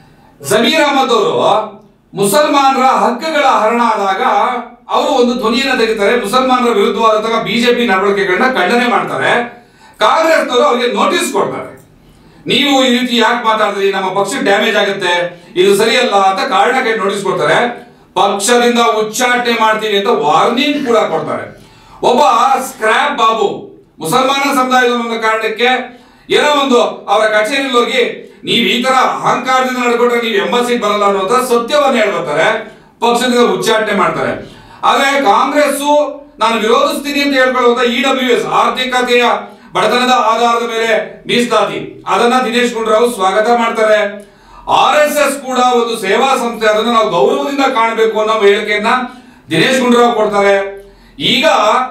ಜಮೀರ್ ಅಹಮದ್ ಅವರು ಮುಸಲ್ಮಾನರ ಹಕ್ಕುಗಳ ಹರಣ ಆದಾಗ ಅವರು ಒಂದು ಧ್ವನಿಯನ್ನ ತೆಗಿತಾರೆ ಮುಸಲ್ಮಾನರ ವಿರುದ್ಧವಾದಂತಹ ಬಿಜೆಪಿ ನಡವಳಿಕೆಗಳನ್ನ ಖಂಡನೆ ಮಾಡ್ತಾರೆ ಕಾಂಗ್ರೆಸ್ನವರು ಅವರಿಗೆ ನೋಟಿಸ್ ಕೊಡ್ತಾರೆ ನೀವು ಈ ರೀತಿ ಯಾಕೆ ಮಾತಾಡಿದ್ರಿ ನಮ್ಮ ಪಕ್ಷಕ್ಕೆ ಡ್ಯಾಮೇಜ್ ಆಗುತ್ತೆ ಇದು ಸರಿಯಲ್ಲ ಅಂತ ಕಾರಣಕ್ಕೆ ನೋಟಿಸ್ ಕೊಡ್ತಾರೆ ಪಕ್ಷದಿಂದ ಉಚ್ಚಾಟನೆ ಮಾಡ್ತೀವಿ ಅಂತ ವಾರ್ನಿಂಗ್ ಕೂಡ ಕೊಡ್ತಾರೆ ಒಬ್ಬ ಸ್ಕ್ರಾಪ್ ಬಾಬು ಮುಸಲ್ಮಾನ ಸಮುದಾಯದ ಒಂದು ಕಾರಣಕ್ಕೆ ಏನೋ ಒಂದು ಅವರ ಕಚೇರಿಯಲ್ಲಿ ಹೋಗಿ ನೀವು ಈ ತರ ಅಹಂಕಾರದಿಂದ ನಡ್ಕೊಂಡ್ರೆ ನೀವು ಎಂಬಸಿಗೆ ಬರಲ್ಲ ಅನ್ನುವಂತ ಸತ್ಯವನ್ನ ಹೇಳ್ಕೊತಾರೆ ಪಕ್ಷದಿಂದ ಉಚ್ಚಾಟನೆ ಮಾಡ್ತಾರೆ ಆದ್ರೆ ಕಾಂಗ್ರೆಸ್ ನಾನು ವಿರೋಧಿಸ್ತೀನಿ ಅಂತ ಹೇಳ್ಕೊಳ್ಳುವಂತ ಇ ಡಬ್ಲ್ಯೂ ಎಸ್ ಆರ್ಥಿಕತೆಯ ಬಡತನದ ಆಧಾರದ ಮೇಲೆ ಮೀಸಲಾತಿ ಅದನ್ನ ದಿನೇಶ್ ಗುಂಡೂರಾವ್ ಸ್ವಾಗತ ಮಾಡ್ತಾರೆ ಆರ್ ಎಸ್ ಎಸ್ ಕೂಡ ಒಂದು ಸೇವಾ ಸಂಸ್ಥೆ ಅದನ್ನು ನಾವು ಗೌರವದಿಂದ ಕಾಣಬೇಕು ಅನ್ನೋ ಹೇಳಿಕೆಯನ್ನ ದಿನೇಶ್ ಗುಂಡೂರಾವ್ ಕೊಡ್ತಾರೆ ಈಗ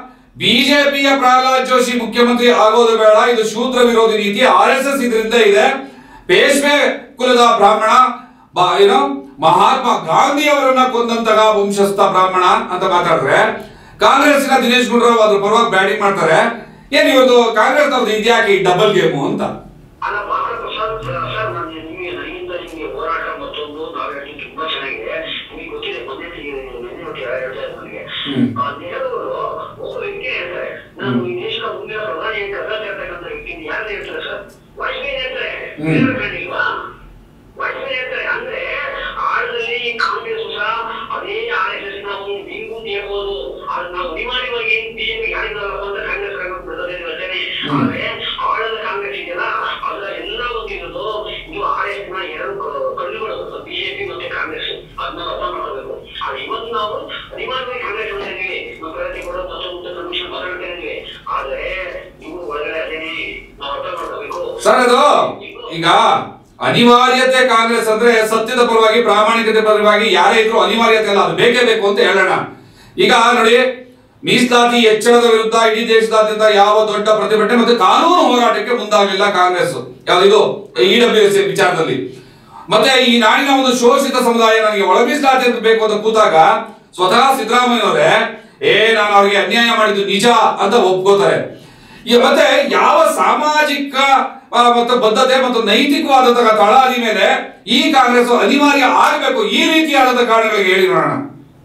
ಬಿಜೆಪಿಯ ಪ್ರಹ್ಲಾದ್ ಜೋಶಿ ಮುಖ್ಯಮಂತ್ರಿ ಆಗೋದು ಬೇಡ ಇದು ಶೂದ್ರ ವಿರೋಧಿ ನೀತಿ ಆರ್ ಎಸ್ ಎಸ್ ಇದರಿಂದ ಇದೆ ಪೇಶ್ವೆ ಕುಲದ ಬ್ರಾಹ್ಮಣ ಬಾ- ಏನು ಮಹಾತ್ಮ ಗಾಂಧಿ ಅವರನ್ನ ಕೊಂದಂತಹ ವಂಶಸ್ಥ ಬ್ರಾಹ್ಮಣ ಅಂತ ಮಾತಾಡಿದ್ರೆ ಕಾಂಗ್ರೆಸ್ನ ದಿನೇಶ್ ಗುಂಡೂರಾವ್ ಅದ್ರ ಪರವಾಗಿ ಬ್ಯಾಟಿಂಗ್ ಮಾಡ್ತಾರೆ ಏನ್ ಇವತ್ತು ಕಾಂಗ್ರೆಸ್ ಅವ್ರದ್ದು ಇದ್ಯಾಕೆ ಈ ಡಬಲ್ ಗೇಮು ಅಂತ ಅಲ್ಲ ಮಾತ್ರ ಸರ್ ಸರ್ ನಾನು ನಿಮಗೆ ನನ್ನಿಂದ ನಿಮಗೆ ಹೋರಾಟ ಮತ್ತೊಂದು ನಾವು ಹೇಳ್ತೀನಿ ತುಂಬಾ ಚೆನ್ನಾಗಿದೆ ನಿಮಗೆ ಗೊತ್ತಿದೆ ಮೊನ್ನೆ ನೆನ್ನೆ ಹೊತ್ತು ಹೇಳ್ತಾ ಇದ್ದೆ ನನಗೆ ಹ್ಮ್. ಆ ನೆಹರೂರು ಒಬ್ಬ ವ್ಯಕ್ತಿ ಹೇಳ್ತಾರೆ ನಾನು ಈ ದೇಶದ ಮುಂದಿನ ಪ್ರಧಾನಿ ಅಂತ ಅರ್ಥ ಹೇಳ್ತಕ್ಕಂಥ ವ್ಯಕ್ತಿ ಯಾರು ಹೇಳ್ತಾರೆ ಸರ್ ವಾಜಪೇಯಿ ಹೇಳ್ತಾರೆ ಹ್ಮ್. ನೆಹರು ಕಂಡಿಲ್ವಾ ವಾಜಪೇಯಿ ಹೇಳ್ತಾರೆ ಅಂದ್ರೆ ಆಳದಲ್ಲಿ ಕಾಂಗ್ರೆಸ್ ಸಹ ಅದೇ ಆರ್ ಎಸ್ ಎಸ್ ನಾವು ಹಿಂಗೂ ಹೇಳ್ಬೋದು ಆದ್ರೆ ನಾವು ಅನಿವಾರ್ಯವಾಗಿ ಬಿಜೆಪಿ ಯಾರಿದ್ದಾರಪ್ಪ ಅಂತ ಕಾಂಗ್ರೆಸ್ ಕಾಂಗ್ರೆಸ್ ಬಿಡೋದೇ ರಚನೆ ಆದ್ರೆ ಆಳದ ಕಾಂಗ್ರೆಸ್ ಇದೆಯಲ್ಲ ಅದರ ಎಲ್ಲ ಗೊತ್ತಿರೋದು ಇದು ಆರ್ ಎಸ್ ನ ಎರಡು ಕ- ಕಣ್ಣುಗಳು ಬಿಜೆಪಿ ಮತ್ತೆ ಕಾಂಗ್ರೆಸ್ ಅದನ್ನ ಅರ್ಥ ಮಾಡಬೇಕು ಆದ್ರೆ ಇವತ್ತು ನಾವು ಅನಿವಾರ್ಯವಾಗಿ ಕಾಂಗ್ರೆಸ್ ಬಂದಿದ್ದೀವಿ ನಾವು ಪ್ರಗತಿ ಕೊಡೋ ಮತ್ತೊಂದು ಕಮಿಷನ್ ಮಾತಾಡ್ತಾ ಇದ್ದೀವಿ ಆದ್ರೆ ಇವರು ಒಳಗಡೆ ಅದೇನೆ ನಾವು ಅರ್ಥ ಮಾಡ್ಕೋಬೇಕು ಸರ್ ಅದು ಈಗ ಅನಿವಾರ್ಯತೆ ಕಾಂಗ್ರೆಸ್ ಅಂದ್ರೆ ಸತ್ಯದ ಪರವಾಗಿ ಪ್ರಾಮಾಣಿಕತೆ ಪರವಾಗಿ ಯಾರೇ ಇದ್ರು ಅನಿವಾರ್ಯತೆ ಅಲ್ಲ ಅದು ಬೇಕೇ ಬೇಕು ಅಂತ ಹೇಳೋಣ ಈಗ ನೋಡಿ ಮೀಸಲಾತಿ ಹೆಚ್ಚಳದ ವಿರುದ್ಧ ಇಡೀ ದೇಶದಾದ್ಯಂತ ಯಾವ ದೊಡ್ಡ ಪ್ರತಿಭಟನೆ ಮತ್ತು ಕಾನೂನು ಹೋರಾಟಕ್ಕೆ ಮುಂದಾಗಲಿಲ್ಲ ಕಾಂಗ್ರೆಸ್ ಯಾವ್ದು ಇ ಡಬ್ಲ್ಯೂ ಎಸ್ ವಿಚಾರದಲ್ಲಿ ಮತ್ತೆ ಈ ನಾಡಿನ ಒಂದು ಶೋಷಿತ ಸಮುದಾಯ ನನಗೆ ಒಳ ಮೀಸಲಾತಿ ಅಂತ ಬೇಕು ಅಂತ ಕೂತಾಗ ಸ್ವತಃ ಸಿದ್ದರಾಮಯ್ಯನವರೇ ಏ ನಾನು ಅವ್ರಿಗೆ ಅನ್ಯಾಯ ಮಾಡಿದ್ದು ನಿಜ ಅಂತ ಒಪ್ಕೋತಾರೆ ಈ ಮತ್ತೆ ಯಾವ ಸಾಮಾಜಿಕ ಆ, ಮತ್ತು ಬದ್ಧತೆ ಮತ್ತು ನೈತಿಕವಾದಂತಹ ತಳಾದಿ ಮೇಲೆ ಈ ಕಾಂಗ್ರೆಸ್ ಅನಿವಾರ್ಯ ಆಗಬೇಕು ಈ ರೀತಿಯಾದಂತಹ ಕಾರಣಗಳಿಗೆ ಹೇಳಿ ನೋಡೋಣ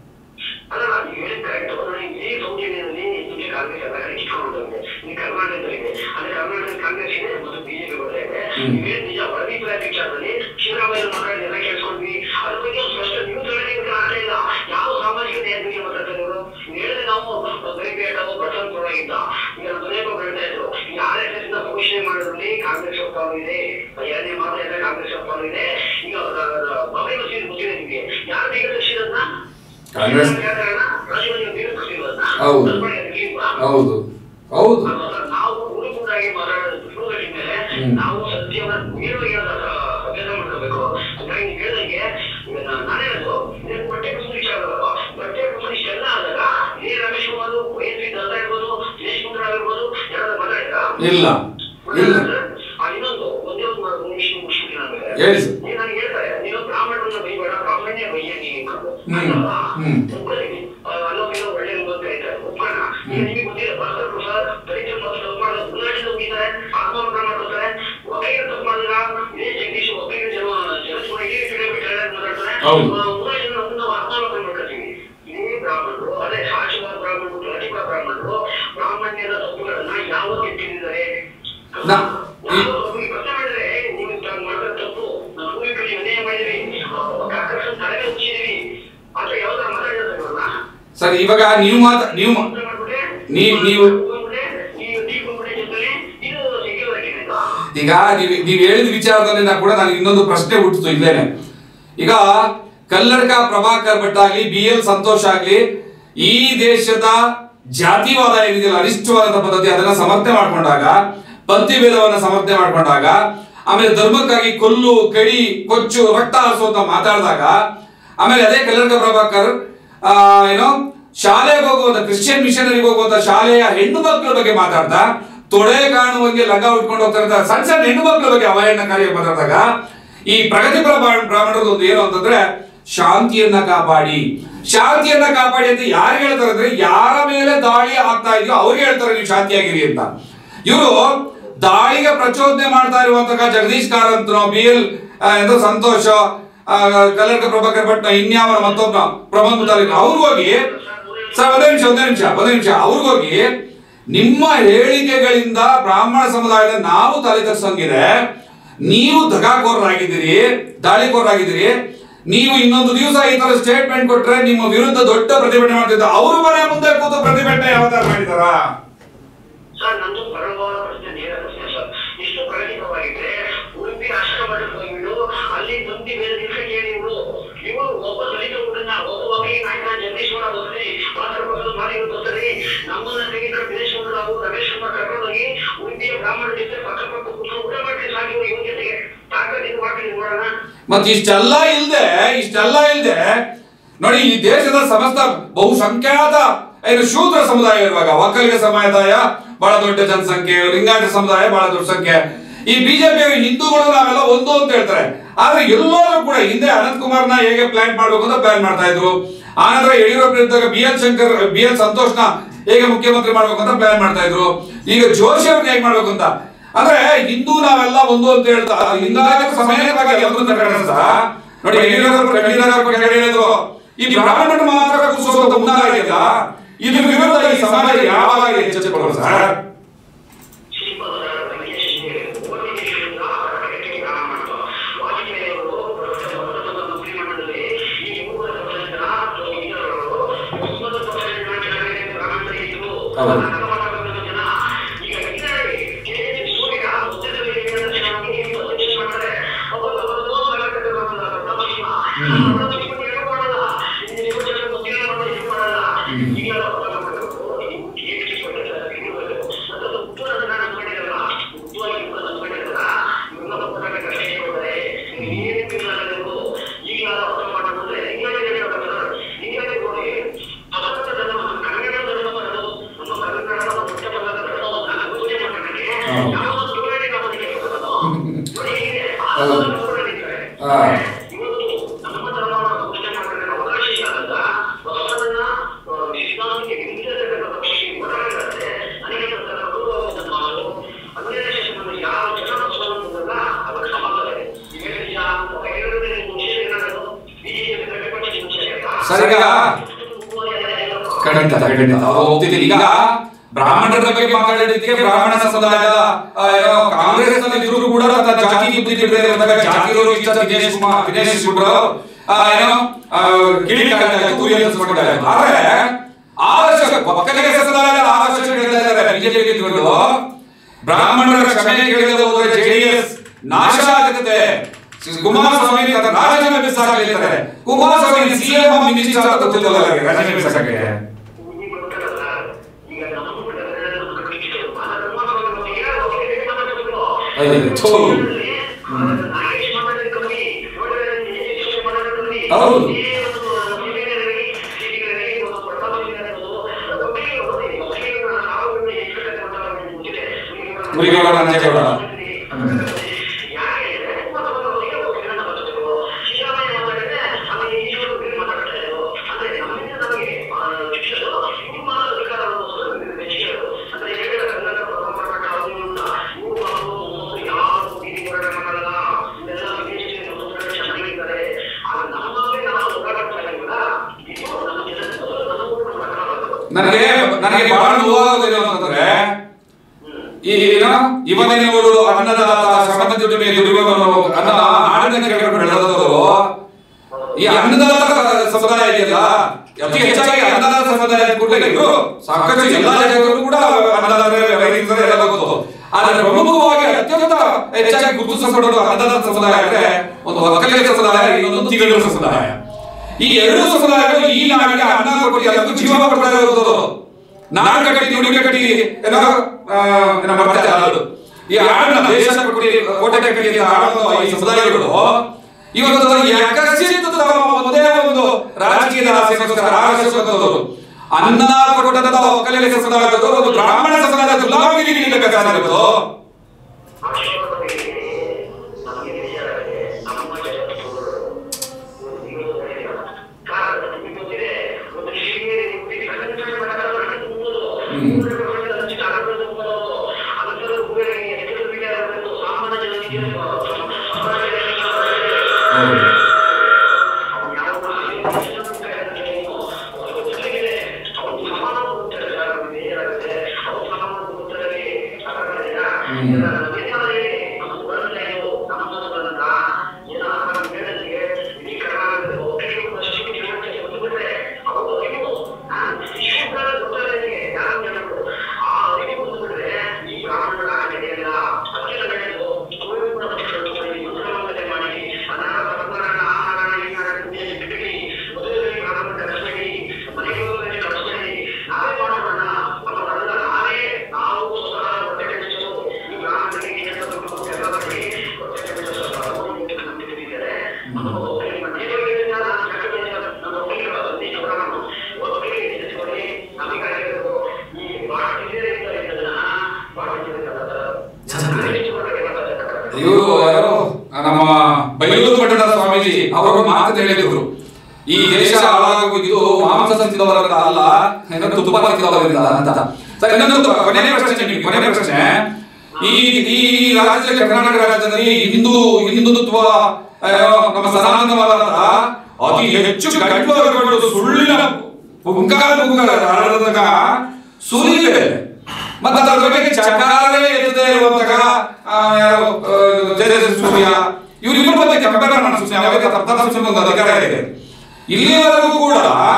ಅಲ್ಲ ನಾನು ಹೇಳಿದ ಕರೆಕ್ಟ್ ನೋಡಿ ಇಡೀ ಸೌಜನ್ಯದಲ್ಲಿ ನಿಮಗೆ ಕಾಂಗ್ರೆಸ್ ಎಲ್ಲ ಕಡೆ ಕಿತ್ಕೊಂಡು ಬಂದಿದೆ ಈ ಕರ್ನಾಟಕದಲ್ಲಿದೆ ಅಂದ್ರೆ ಕರ್ನಾಟಕದ ಕಾಂಗ್ರೆಸ್ ಇದೆ ಮತ್ತು ಬಿಜೆಪಿ ಕೂಡ ಇದೆ ಹ್ಮ್. ನೀವೇ ನಿಜ ಅಭಿಪ್ರಾಯ ವಿಚಾರದಲ್ಲಿ ಸಿದ್ದರಾಮಯ್ಯ ಮಾತಾಡಿ ಎಲ್ಲ ಕೇಳಿಸ್ಕೊಂಡ್ವಿ ಅದ್ರ ಬಗ್ಗೆ ಒಂದು ಸ್ಪಷ್ಟ ನೀವು ತಗೊಳ್ಳಿಕ್ಕೆ ಆಗ್ತಾ ಇಲ್ಲ ಯಾವ ಸಾಮಾಜಿಕತೆ ಬಗ್ಗೆ ಮಾತಾಡ್ತಾರೆ ಇವರು ಹೇಳಿದ್ರೆ ನಾವು ಬರಿಬೇಟವು ಬಸವನಪುರವಾಗಿದ್ದ ಈಗ ನಮ್ಮ ಮನೆಯವರು ಹೇಳ್ತಾ ಇದ್ರು ಈ ಆರ್ ಎಸ್ ಎಸ್ ನ ಘೋಷಣೆ ಮಾಡೋದ್ರಲ್ಲಿ ಕಾಂಗ್ರೆಸ್ ಪಾಲು ಇದೆ ಎರಡನೇ ಮಾತ್ರ ಕಾಂಗ್ರೆಸ್ ಪಾಲು ಇದೆ ಈಗ ಬಾಬರಿ ಮಸೀದ್ ಗೊತ್ತಿದೆ ನಿಮಗೆ ಯಾರು ಬೇಗ ಕಾಂಗ್ರೆಸ್ ಹೌದು. ಹೌದು ಹೌದು ನಾವು ಉಳಿದುಕೊಂಡಾಗಿ ಮಾತಾಡೋದು ಶುರುಗಟ್ಟಿ ಮೇಲೆ ಹ್ಮ್. ನಾವು ಸತ್ಯವನ್ನ ನೇರವಾಗಿ ಹೇಳೋದ ಅಭ್ಯಾಸ ಮಾಡ್ಕೋಬೇಕು ಹಾಗಾಗಿ ನೀವು ಹೇಳ್ದಂಗೆ ಈಗ ನಾ- ನಾನೇ ಹೇಳೋದು ಇದಕ್ಕೆ ಬಟ್ಟೆ ಕುಂದು ವಿಚಾರ ಅಲ್ವಾ? ಬಟ್ಟೆ ಕುಂದು ಇಷ್ಟೆಲ್ಲ ಆದಾಗ ಇದೇ ರಮೇಶ್ ಕುಮಾರ್ ಎಸ್ ಪಿ ದತ್ತ ಇರ್ಬೋದು ದಿನೇಶ್ ಗುಂಡೂರಾವ್ ಇರ್ಬೋದು ಯಾರಾದ್ರೂ ಮಾತಾಡಿದ್ರ ಇಲ್ಲ ಇಲ್ಲ ಆ, ಇನ್ನೊಂದು ಒಂದೇ ಒಂದು ಮಾತು ಮುಗಿಸಿ ಮುಗಿಸ್ಬಿಡಿ ನನಗೆ. ಹೇಳಿ ಸರ್. ನೀನು ನನಗೆ ಹೇಳ್ತಾರೆ ನೀನು ಬ್ರಾಹ್ಮಣರನ್ನ ಬೈಬೇಡ ಬ್ರಾಹ್ಮಣನೇ ಬೈಯ ನೀನು ಹ್ಮ್. ಹ್ಮ್. ಒಪ್ಕೊಳ್ಳಿ. ಆ, ಅಲ್ಲೋ ಇಲ್ಲೋ ಒಳ್ಳೆ ಅಂತ ಹೇಳ್ತಾರೆ ಒಪ್ಕೊಳ್ಳೋಣ ಈಗ ನಿಮಗೆ ಗೊತ್ತಿದೆ ಭಾಸ್ಕರ್ ಪ್ರಸಾದ್ ದಲಿತರ ಮತ್ತು ತಪ್ಪು ಮಾಡಿದ ಗುರುನಾಡಿಂದ ಹೋಗಿದ್ದಾರೆ ಆತ್ಮಹತ್ಯೆ ಮಾಡ್ಕೊತಾರೆ ಒಬ್ಬರಿಗೆ ತಪ್ಪು ಮಾಡಿದ್ರ ಇದೇ ಜಗದೀಶ್ ಒಬ್ಬರಿಗೆ ಜನ ಜನಿಸ್ಕೊಂಡು ಇಡೀ ಕಿಲೋಮೀಟರ್ ಮಾತಾಡ್ತಾರೆ ಹೌದು. ಗುರುನಾಡಿಂದ ಒಂದು ನಾವು ಆತ್ಮಹತ್ಯೆ ಮಾಡ್ಕೊತೀವಿ ಇದೇ ಬ್ರಾಹ್ಮಣರು ಅದೇ ಸಾಕ್ಷಿವಾದ ಬ್ರಾಹ್ಮಣರು ಲಲಿತ ಬ್ರಾಹ್ಮಣರು ಬ್ರಾಹ್ಮಣ್ಯದ ತಪ್ಪುಗಳನ್ನ ಯಾವತ್ತು ಎತ್ತಿದ್ದಾರೆ ನಾ- ಈ- ಪ್ರಶ್ನೆ ಮಾಡಿದ್ರೆ ನೀವು ತಾವು ಮಾಡಿದ ತಪ್ಪು ನಾವು ಭೂಮಿಕರಿಗೆ ಅನ್ಯಾಯ ಮಾಡಿದ್ರಿ ಆಕರ್ಷಣ ತಲೆಗೆ ಮುಚ್ಚಿದ್ರಿ ಅಂತ ಯಾವ್ದಾರ ಮಾತಾಡಿದ್ರೆ ಸರ್ ಇವಾಗ ನೀವು ಮಾತ ನೀವು ಮಾ- ನೀವ್- ನೀವು- ಈಗ ನೀವು ನೀವು ಹೇಳಿದ ವಿಚಾರದಲ್ಲಿ ನಾ ಕೂಡ ನಾನು ಇನ್ನೊಂದು ಪ್ರಶ್ನೆ ಹುಟ್ಟಿತು ಇಲ್ಲೇನೆ ಈಗ ಕಲ್ಲಡ್ಕ ಪ್ರಭಾಕರ್ ಭಟ್ ಆಗ್ಲಿ ಬಿ ಎಲ್ ಸಂತೋಷ್ ಆಗ್ಲಿ ಈ ದೇಶದ ಜಾತಿವಾದ ಏನಿದೆಯಲ್ಲ ಅನಿಷ್ಟವಾದ ಪದ್ಧತಿ ಅದನ್ನ ಸಮರ್ಥನೆ ಮಾಡ್ಕೊಂಡಾಗ ಪಂಥಿ ಭೇದವನ್ನ ಸಮರ್ಥನೆ ಮಾಡ್ಕೊಂಡಾಗ ಆಮೇಲೆ ಧರ್ಮಕ್ಕಾಗಿ ಕೊಲ್ಲು ಕಡಿ ಕೊಚ್ಚು ರಕ್ತ ಹರಿಸು ಅಂತ ಮಾತಾಡಿದಾಗ ಆಮೇಲೆ ಅದೇ ಕಲ್ಲಡ್ಕ ಪ್ರಭಾಕರ್ ಆ, ಏನೋ ಶಾಲೆಗೆ ಹೋಗುವಂತ ಕ್ರಿಶ್ಚಿಯನ್ ಮಿಷನರಿಗೆ ಹೋಗುವಂತ ಶಾಲೆಯ ಹೆಣ್ಣು ಮಕ್ಕಳ ಬಗ್ಗೆ ಮಾತಾಡ್ತಾ ತೊಡೆ ಕಾಣುವಂಗೆ ಲಗ ಉಟ್ಕೊಂಡು ಹೋಗ್ತಾ ಸಣ್ಣ ಸಣ್ಣ ಹೆಣ್ಣು ಮಕ್ಕಳ ಬಗ್ಗೆ ಅವಹೇಳನಕಾರಿಯಾಗಿ ಮಾತಾಡಿದಾಗ ಈ ಪ್ರಗತಿಪರ ಬ್ರಾ- ಬ್ರಾಹ್ಮಣರದ್ದು ಒಂದು ಏನು ಅಂತಂದ್ರೆ ಶಾಂತಿಯನ್ನ ಕಾಪಾಡಿ ಶಾಂತಿಯನ್ನ ಕಾಪಾಡಿ ಅಂತ ಯಾರು ಹೇಳ್ತಾರೆ ಅಂದ್ರೆ ಯಾರ ಮೇಲೆ ದಾಳಿ ಆಗ್ತಾ ಇದೆಯೋ ಅವ್ರಿಗೆ ಹೇಳ್ತಾರೆ ನೀವು ಶಾಂತಿಯಾಗಿರಿ ಅಂತ ಇವರು ದಾಳಿಗೆ ಪ್ರಚೋದನೆ ಮಾಡ್ತಾ ಇರುವಂತಹ ಜಗದೀಶ್ ಕಾರಂತನೋ ಬಿ ಎಲ್ ಎಂತ ಸಂತೋಷ ಆ, ಕಲ್ಲಡ್ಕ ಪ್ರಭಾಕರ್ ಭಟ್ ಇನ್ಯಾವನ ಮತ್ತೊಬ್ಬ ಪ್ರಮೋದ್ ಮುತಾಲಿಕ್ ಅವ್ರಿಗೋಗಿ ಸರ್ ಒಂದೇ ನಿಮಿಷ ಒಂದೇ ನಿಮಿಷ ಒಂದೇ ನಿಮಿಷ ಅವ್ರಿಗೋಗಿ ನಿಮ್ಮ ಹೇಳಿಕೆಗಳಿಂದ ಬ್ರಾಹ್ಮಣ ಸಮುದಾಯದ ನಾವು ತಲೆ ತಗ್ಸಂಗಿದೆ ನೀವು ದಗಾಕೋರರಾಗಿದ್ದೀರಿ ದಾಳಿಕೋರರಾಗಿದ್ದೀರಿ ನೀವು ಇನ್ನೊಂದು ದಿವಸ ಈ ತರ ಸ್ಟೇಟ್ಮೆಂಟ್ ಕೊಟ್ರೆ ನಿಮ್ಮ ವಿರುದ್ಧ ದೊಡ್ಡ ಪ್ರತಿಭಟನೆ ಮಾಡ್ತಿದ್ದ ಅವ್ರ ಮನೆ ಮುಂದೆ ಕೂತು ಪ್ರತಿಭಟನೆ ಯಾವ್ದಾರು ಮಾಡಿದಾರಾ ಸರ್ ನಂದು ಬರವಾದ ಪ್ರಶ್ನೆ ನೇರ ಪ್ರಶ್ನೆ ಸರ್ ಇಷ್ಟು ಪ್ರಗತಿಪರವಾಗಿದ್ರೆ ಉಡುಪಿ ರಾಷ್ಟ್ರ ಮಟ್ಟಕ್ಕೆ ಹೋಗ್ಬಿಟ್ಟು ಅಲ್ಲಿ ತಂತಿ ಮೇಲೆ ನಿಲ್ಸಕ್ಕೆ ನೀವು ನೀವು ಒಬ್ಬ ದಲಿತ ಹುಡುಗನ ಒಬ್ಬ ಒಬ್ಬರಿಗೆ ನಾಯಕ ಜಗದೀಶ್ವರ ಬರ್ತೀರಿ ಮಾತ್ರ ಪಕ್ಷದ ಮಾಲಿಕ ಬರ್ತಾರೆ ನಮ್ಮನ್ನ ತೆಗೆದು ದಿನೇಶ್ ನಾವು ರಮೇಶ್ ಕುಮಾರ್ ಕರ್ಕೊಂಡೋಗಿ ಉಡುಪಿಯ ಬ್ರಾಹ್ಮಣ ಜೊತೆ ಪಕ್ಕ ಪಕ್ಕ ಕೂತ್ಕೊಂಡು ಊಟ ಮಾಡ್ತೀವಿ ಸಾಕು ಇವನ ಜೊತೆಗೆ ತಾಕತ್ತಿದ್ದು ಮಾಡ್ತೀವಿ ನೋಡೋಣ ಮತ್ತೆ ಇಷ್ಟೆಲ್ಲ ಇಲ್ದೆ ಇಷ್ಟೆಲ್ಲ ಇಲ್ದೆ ನೋಡಿ ಈ ದೇಶದ ಸಮಸ್ತ ಬಹುಸಂಖ್ಯಾತ ಏನು ಶೂದ್ರ ಸಮುದಾಯ ಇರುವಾಗ ಒಕ್ಕಲಿಗ ಸಮುದಾಯ ಬಹಳ ದೊಡ್ಡ ಜನಸಂಖ್ಯೆ ಲಿಂಗಾಯತ ಸಮುದಾಯ ಬಹಳ ದೊಡ್ಡ ಸಂಖ್ಯೆ ಈ ಬಿಜೆಪಿ ಹಿಂದೂಗಳು ನಾವೆಲ್ಲ ಒಂದು ಅಂತ ಹೇಳ್ತಾರೆ ಆದ್ರೆ ಎಲ್ಲರೂ ಕೂಡ ಹಿಂದೆ ಅನಂತ್ ಕುಮಾರ್ನ ಹೇಗೆ ಪ್ಲಾನ್ ಮಾಡ್ಬೇಕು ಅಂತ ಪ್ಲಾನ್ ಮಾಡ್ತಾ ಇದ್ರು ಆನಂತರ ಯಡಿಯೂರಪ್ಪ ಇದ್ದಾಗ B L Shankar B L ಸಂತೋಷ್ನ ಹೇಗೆ ಮುಖ್ಯಮಂತ್ರಿ ಮಾಡ್ಬೇಕು ಅಂತ ಪ್ಲಾನ್ ಮಾಡ್ತಾ ಇದ್ರು ಈಗ ಜೋಶಿ ಅವ್ರನ್ನ ಹೇಗೆ ಮಾಡ್ಬೇಕು ಅಂತ ಅಂದ್ರೆ ಹಿಂದೂ ನಾವೆಲ್ಲ ಒಂದು ಅಂತ ಹೇಳ್ತಾ ಲಿಂಗಾಯತ ಸಮೇತವಾಗಿ ಎಲ್ಲರೂ ಕನ್ನಡ ಸಹ ನೋಡಿ ಯಡಿಯೂರಪ್ಪ ಯಡಿಯೂರಪ್ಪ ಹೇಳಿದ್ರು ಈ ಬ್ರಾಹ್ಮಣರು ಮಾತ್ರ ಕೂರಿಸುವಂತ ಮುಂದಾಗಿಲ್ಲ ಇದ್ರ ವಿರುದ್ಧ ಈ ಸಮಾಜ ಯಾವಾಗ ಎಚ್ಚೆತ್ತುಕೊಳ್ಳೋದು ಸರ್ ಹಾ. ಸರ್ ಈಗ ಖಂಡಿತ ಖಂಡಿತ ಅವ್ರು ಹೋಗ್ತಿದ್ದೀರಿ ಈಗ ಬ್ರಾಹ್ಮಣರ ಬಗ್ಗೆ ಮಾತಾಡೋದಕ್ಕೆ ಬ್ರಾಹ್ಮಣ ಸಮುದಾಯದ ಆ, ಏನೋ ಕಾಂಗ್ರೆಸ್ ನಲ್ಲಿ ಇದ್ರು ಕೂಡ ತನ್ನ ಜಾತಿ ಬುದ್ಧಿ ತಿಳಿದೇ ಇರುವಾಗ ಜಾತಿ ರೋಗಿಷ್ಟ ದಿನೇಶ್ ಕುಮಾರ್ ದಿನೇಶ್ ಗುಂಡೂರಾವ್ ಆ, ಏನೋ ಆ, ಕಿಡಿಕಾರಿಯಾಗಿ ತೂರಿ ಎನಿಸ್ಕೊಂಡಿದ್ದಾರೆ ಆದ್ರೆ ಆವಶ್ಯಕ ಒಕ್ಕಲಿಗ ಸಮುದಾಯದ ಆವಶ್ಯಕ ಹೇಳ್ತಾ ಇದ್ದಾರೆ ಬಿಜೆಪಿ ಇಟ್ಕೊಂಡು ಬ್ರಾಹ್ಮಣರ ಕ್ಷಮೆ ಕೇಳದೆ ಹೋದ್ರೆ ಜೆಡಿಎಸ್ ನಾಶ ಆಗುತ್ತೆ ಕುಮಾರಸ್ವಾಮಿ ತನ್ನ ರಾಜೀನಾಮೆ ಬಿಸಾಕಲಿದ್ದಾರೆ ಕುಮಾರಸ್ವಾಮಿ ಸಿಎಂ ಮಿನಿಸ್ಟರ್ ಅಂತ ಗೊತ್ತಿಲ್ಲ ರಾಜೀನಾಮೆ ಬಿಸಾಕಕ್ಕೆ ಅಯ್ಯೋ, ಥು. ಹೌದು. ಹುಲಿಗೌಡ ನಂಜೇಗೌಡ ನನಗೆ ನನಗೆ ಬಹಳ ನೋವಾಗೋದೇನು ಅಂತಂದ್ರೆ ಈ ಏನು ಇವನೇ ನೋಡು ಅನ್ನದಾತ ಶ್ರಮದ ದುಡಿಮೆ ದುಡಿಮೆಯನ್ನು ಅನ್ನ ಹಾಡನ್ನ ಕೇಳ್ಕೊಂಡು ಬೆಳೆದವರು ಈ ಅನ್ನದಾತ ಸಮುದಾಯ ಇದೆಯಲ್ಲ ಅತಿ ಹೆಚ್ಚಾಗಿ ಅನ್ನದಾತ ಸಮುದಾಯ ಕೂಡಲೇ ಇದ್ರು ಸಾಕಷ್ಟು ಎಲ್ಲಾ ಜಾಗದಲ್ಲೂ ಕೂಡ ಅನ್ನದಾತ ರೈತರು ಎಲ್ಲ ಗೊತ್ತು ಆದ್ರೆ ಪ್ರಮುಖವಾಗಿ ಅತ್ಯಂತ ಹೆಚ್ಚಾಗಿ ಗುರುತಿಸಲ್ಪಡುವ ಅನ್ನದಾತ ಸಮುದಾಯ ಅಂದ್ರೆ ಒಂದು ಒಕ್ಕಲಿಗ ಸಮುದಾಯ ಇನ್ನೊಂದು ತಿಗಡು ಸಮುದಾಯ ಈ ಎರಡು ಸಮುದಾಯಗಳು ಈ ನಾಡಿಗೆ ಅನ್ನ ಕೊಟ್ಟು ಅದಕ್ಕೂ ಜೀವ ಕೊಡ್ತಾ ಇರೋದು ನಾಡು ಕಟ್ಟಿ ನುಡಿ ಕಟ್ಟಿ ಏನೋ ಆ, ಏನೋ ಮಾಡ್ತಾ ಹಾಡು ಈ ಹಾಡನ್ನ ದೇಶ ಕಟ್ಟಿ ಕೋಟೆ ಕಟ್ಟಿ ಅಂತ ಹಾಡುವ ಈ ಸಮುದಾಯಗಳು ಇವತ್ತು ಯಕಶ್ಚಿತ್ ತಮ್ಮ ಒಂದೇ ಒಂದು ರಾಜಕೀಯದ ಆಸೆಗೋಸ್ಕರ ಆಶಿಸುವಂತವರು ಅನ್ನ ಕೊಟ್ಟಂತ ಒಕ್ಕಲಿಗ ಸಮುದಾಯದವರು ಒಂದು ಬ್ರಾಹ್ಮಣ ಸಮುದಾಯದ ಗುಲಾಮಿಗೆ ನೀಡಬೇಕಾಗಿರೋದು ಇವರು ಯಾರು ನಮ್ಮ ಬೈಲೂರು ಮಠದ ಸ್ವಾಮೀಜಿ ಅವರು ಮಾತು ಹೇಳಿದ್ರು ಈ ದೇಶ ಹಾಳಾಗುವುದು ಮಾಂಸ ತಿಂದವರಿಂದ ಅಲ್ಲ ಏನೋ ತುಪ್ಪ ತಿಂದವರಿಂದ ಅಂತ ಸರ್ ಇನ್ನೊಂದು ಕೊನೆಯ ಪ್ರಶ್ನೆ ನಿಮಗೆ ಕೊನೆಯ ಪ್ರಶ್ನೆ ಈ ಈ ರಾಜ್ಯ ಕರ್ನಾಟಕ ರಾಜ್ಯದಲ್ಲಿ ಹಿಂದೂ ಹಿಂದುತ್ವ ಆ, ನಮ್ಮ ಸನಾತನವಾದ ಅತಿ ಹೆಚ್ಚು ಗಂಟಲು ಸುಳ್ಳಿನ ಪುಂಕಾರ ಪುಂಕಾರ ಹರಡತಕ್ಕ ಸುರಿವೆ ಮತ್ತೆ ಅದ್ರ ಬಗ್ಗೆ ಚಕಾರವೇ ಎತ್ತದೇ ಇರುವಂತಹ ಆ, ಯಾರು ಆ, ಜಯದೇವ ಸೂರ್ಯ ಇವರಿಬ್ಬರ ಬಗ್ಗೆ ಕಂಪೇರ್ ಮಾಡೋಣ ಸುಮ್ಮನೆ ಅವರಿಗೆ ತಪ್ಪ ಒಂದು ಅಧಿಕಾರ ಇದೆ ಇಲ್ಲಿವರೆಗೂ ಕೂಡ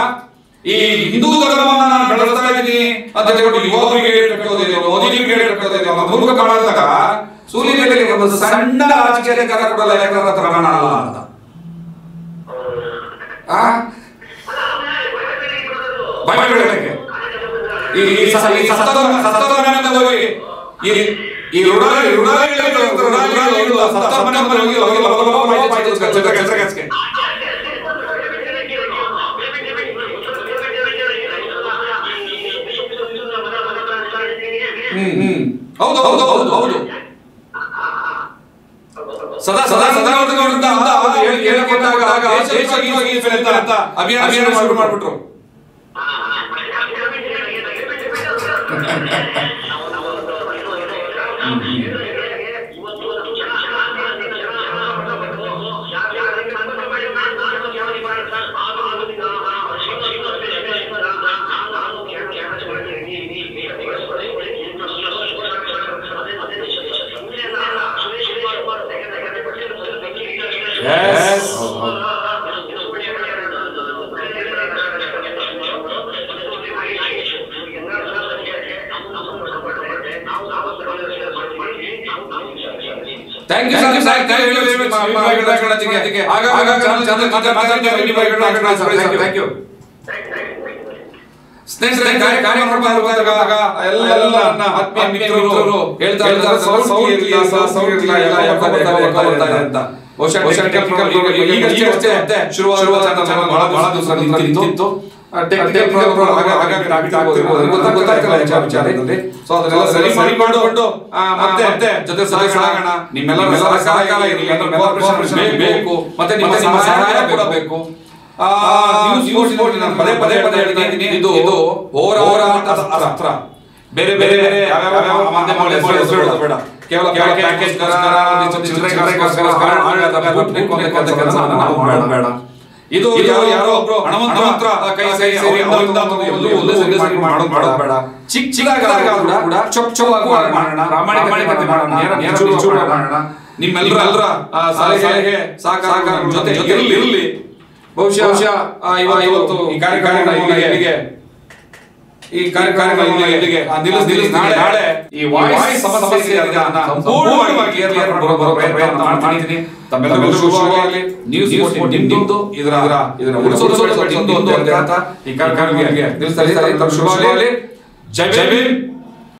ಈ ಹಿಂದೂ ಧರ್ಮವನ್ನ ನಾನು ಬೆಳೆಸ್ತಾ ಇದ್ದೀನಿ ಅಂತ ಹೇಳ್ಬಿಟ್ಟು ಯುವಕರಿಗೆ ಕಟ್ಟೋದಿದೆ ಮೋದಿಗೆ ಕಟ್ಟೋದಿದೆ ಅನ್ನೋ ಮೂಲಕ ಮಾಡಿದಾಗ ಸೂರ್ಯನಲ್ಲಿ ಒಂದು ಸಣ್ಣ ರಾಜಕೀಯ ಅಧಿಕಾರ ಕೊಡಲ್ಲ ಯಾಕಂದ್ರೆ ಪ್ರಮಾಣ ಅಲ್ಲ ಅಂತ ಆ ಭಯಪಡಲಿಕ್ಕೆ ಈ ಈ ಸ- ಈ ಸತ್ತದ ಸತ್ತದ ಮನೆಯಿಂದ ಹೋಗಿ ಈ ಈ ಋಣಾಲಿ ಋಣಾಲಿಗಳು ಋಣಾಲಿಗಳು ಸತ್ತ ಮನೆ ಮುಂದೆ ಹೋಗಿ ಹೋಗಿ ಲವ ಲವ ಲವ ಲವ ಬಾಯಿ ತುಸ್ಕ, ಚಟ ಕೆಲ್ಸ ಕೆಲ್ಸಕ್ಕೆ. ಹ್ಮ್ ಹ್ಮ್ ಹೌದು ಹೌದು ಹೌದು ಹೌದು ಸದಾ ಸದಾ ಸದಾ ಹೊರಟುಕೊಂಡಂತ ಅಂತ ಒಂದು ಹೇಳಿ ಹೇಳಿ ಕೊಟ್ಟಾಗ ದೇಶ ಗೀಚ ಗೀಚ ಅಂತ ಅಂತ ಅಭಿಯಾನ ಅಭಿಯಾನ ಶುರು ಮಾಡ್ಬಿಟ್ರು Yes. ಹೌದು, ಹೌದು. Thank you sir sir thank you very much ನಿಮ್ಮ ಅಭಿಪ್ರಾಯಗಳೊಂದಿಗೆ ಅದಕ್ಕೆ ಆಗ ಆಗ ಚಾನಲ್ ಚಾನಲ್ ಮಾತಾಡ್ತಾರೆ ನಿಮ್ಮ ಅಭಿಪ್ರಾಯಗಳನ್ನ ಥ್ಯಾಂಕ್ ಯು ಸ್ನೇಹಿತರೆ ಕಾರ್ಯ ಕಾರ್ಯ ಮಾಡಬೇಕಾದಾಗ ಎಲ್ಲ ಎಲ್ಲ ನನ್ನ ಆತ್ಮೀಯ ಮಿತ್ರರು ಹೇಳ್ತಾ ಇದ್ದಾರೆ ಸೌಂಡ್ ಸೌಂಡ್ ಇರಲಿಲ್ಲ ಸೌಂಡ್ ಇರಲಿಲ್ಲ ಎಲ್ಲ ಯಾಕೋ ಬರ್ತಾ ಇದೆ, ಯಾಕೋ ಬರ್ತಾ ಇದೆ ಅಂತ ಬಹುಶಃ ಬಹುಶಃ ಟೆಕ್ನಿಕಲ್ ಈಗ ಈಗಷ್ಟೇ ಅಷ್ಟೇ ಶುರುವಾದ ಚಾನಲ್ ಬಹಳ ಬಹಳ ದಿವಸ ನಿಂತಿತ್ತು ಟೆಕ್ನಿಕಲ್ ಪ್ರಾಬ್ಲಮ್ ಹಾಗಾಗಿ ಆಗ್ತಿರ್ಬೋದು ನನಗೆ ಗೊತ್ತಾ- ಗೊತ್ತಾಗ್ತಿಲ್ಲ ವಿಚಾರ ವಿಚಾರದಲ್ಲಿ ಸೊ ಅದನ್ನೆಲ್ಲ ಸರಿ ಮಾಡಿಕೊಂಡು ಆ, ಮತ್ತೆ ಮತ್ತೆ ಜೊತೆ ಸಾಗೋಣ ನಿಮ್ಮೆಲ್ಲರ ಸಹಕಾರ ಇರಲಿ ನಿಮ್ಮ ಕೋಆಪರೇಷನ್ ಬೇಕು ಮತ್ತೆ ನಿಮ್ಮ ಸಹಾಯ ಕೂಡ ಬೇಕು ಆ, ನ್ಯೂಸ್ ನ್ಯೂಸ್ ನೋಡಿ ನಾನು ಪದೇ ಪದೇ ಪದೇ ಹೇಳ್ತಾ ಇದ್ದೀನಿ ಇದು ಇದು ಹೋರಾಟದ ಅಸ್ತ್ರ ಬೇರೆ ಬೇರೆ ಬೇರೆ ಯಾವ್ಯಾವ ಮಾಧ್ಯಮಗಳ ಹೆಸರು ಹೆಸರು ಹೇಳೋದು ಬೇಡ ಕೇವಲ ಕೇವಲ ಪ್ಯಾಕೇಜ್ ಚಿತ್ರಗೋಸ್ಕರ ಆಡಳಿತ ಕೊಟ್ಬೇಕು ಅಂತ ಕೆಲಸ ನಾವು ಮಾಡೋದು ಬೇಡ ಇದು ಯಾರೋ ಯಾರೋ ಒಬ್ರು ಹಣವಂತರ ಕೈ ಕೈ ಸೇರಿ ಅವರಿಂದ ಒಂದು ಒಂದು ಒಂದೇ ಸರಿ ಮಾಡಿ ಮಾಡೋದು ಮಾಡೋದು ಬೇಡ ಚಿಕ್ಕ ಚಿಕ್ಕದಾಗ ಕೂಡ ಚೊಕ್ ಚೊಕ್ವಾಗಿ ಮಾಡೋಣ ಪ್ರಾಮಾಣಿಕತೆ ಮಾಡೋಣ ನೇರ ನೇರ ನಿಜವಾಗಿ ಮಾಡೋಣ ನಿಮ್ಮೆಲ್ಲರ ಸಲಹೆ ಸಲಹೆ ಸಹಕಾರ ಜೊತೆ ಇರಲಿ ಇರಲಿ ಬಹುಶಃ ಆ, ಇವ ಇವತ್ತು ಈ ಕಾರ್ಯಕ್ರಮ ಇಲ್ಲಿಗೆ ಇಲ್ಲಿಗೆ ಈ ಕಾರ್ಯಕ್ರಮ ಇಲ್ಲಿಗೆ ಇಲ್ಲಿಗೆ ಆ, ನಿಲ್ಲಿಸಿ ನಿಲ್ಲಿಸಿ ನಾಳೆ ನಾಳೆ ಈ ವಾಯ್ಸ್ ಸಮಸ್ಯೆ ಇದೆ ಅದನ್ನ ಸಂಪೂರ್ಣವಾಗಿ ಕ್ಲಿಯರ್ ಬರೋ ಬರೋ ಪ್ರಯತ್ನ ಮಾಡ್ತೀನಿ ತಮ್ಮೆಲ್ಲರಿಗೂ ಶುಭವಾಗಲಿ ನ್ಯೂಸ್ ಫೋರ್ಟಿ ನಿಮ್ದು ಇದರ ಇದರ ಇದರ ಉಳಿಸೋದು ನಿಮ್ದು ಅಂತ ಹೇಳ್ತಾ ಈ ಕಾರ್ಯಕ್ರಮಕ್ಕೆ ನಿಲ್ಲಿಸ್ತಾ ಇದ್ದೀನಿ. ತಮ್ಗೆ ಶುಭವಾಗಲಿ ಜೈ ಭೀಮ್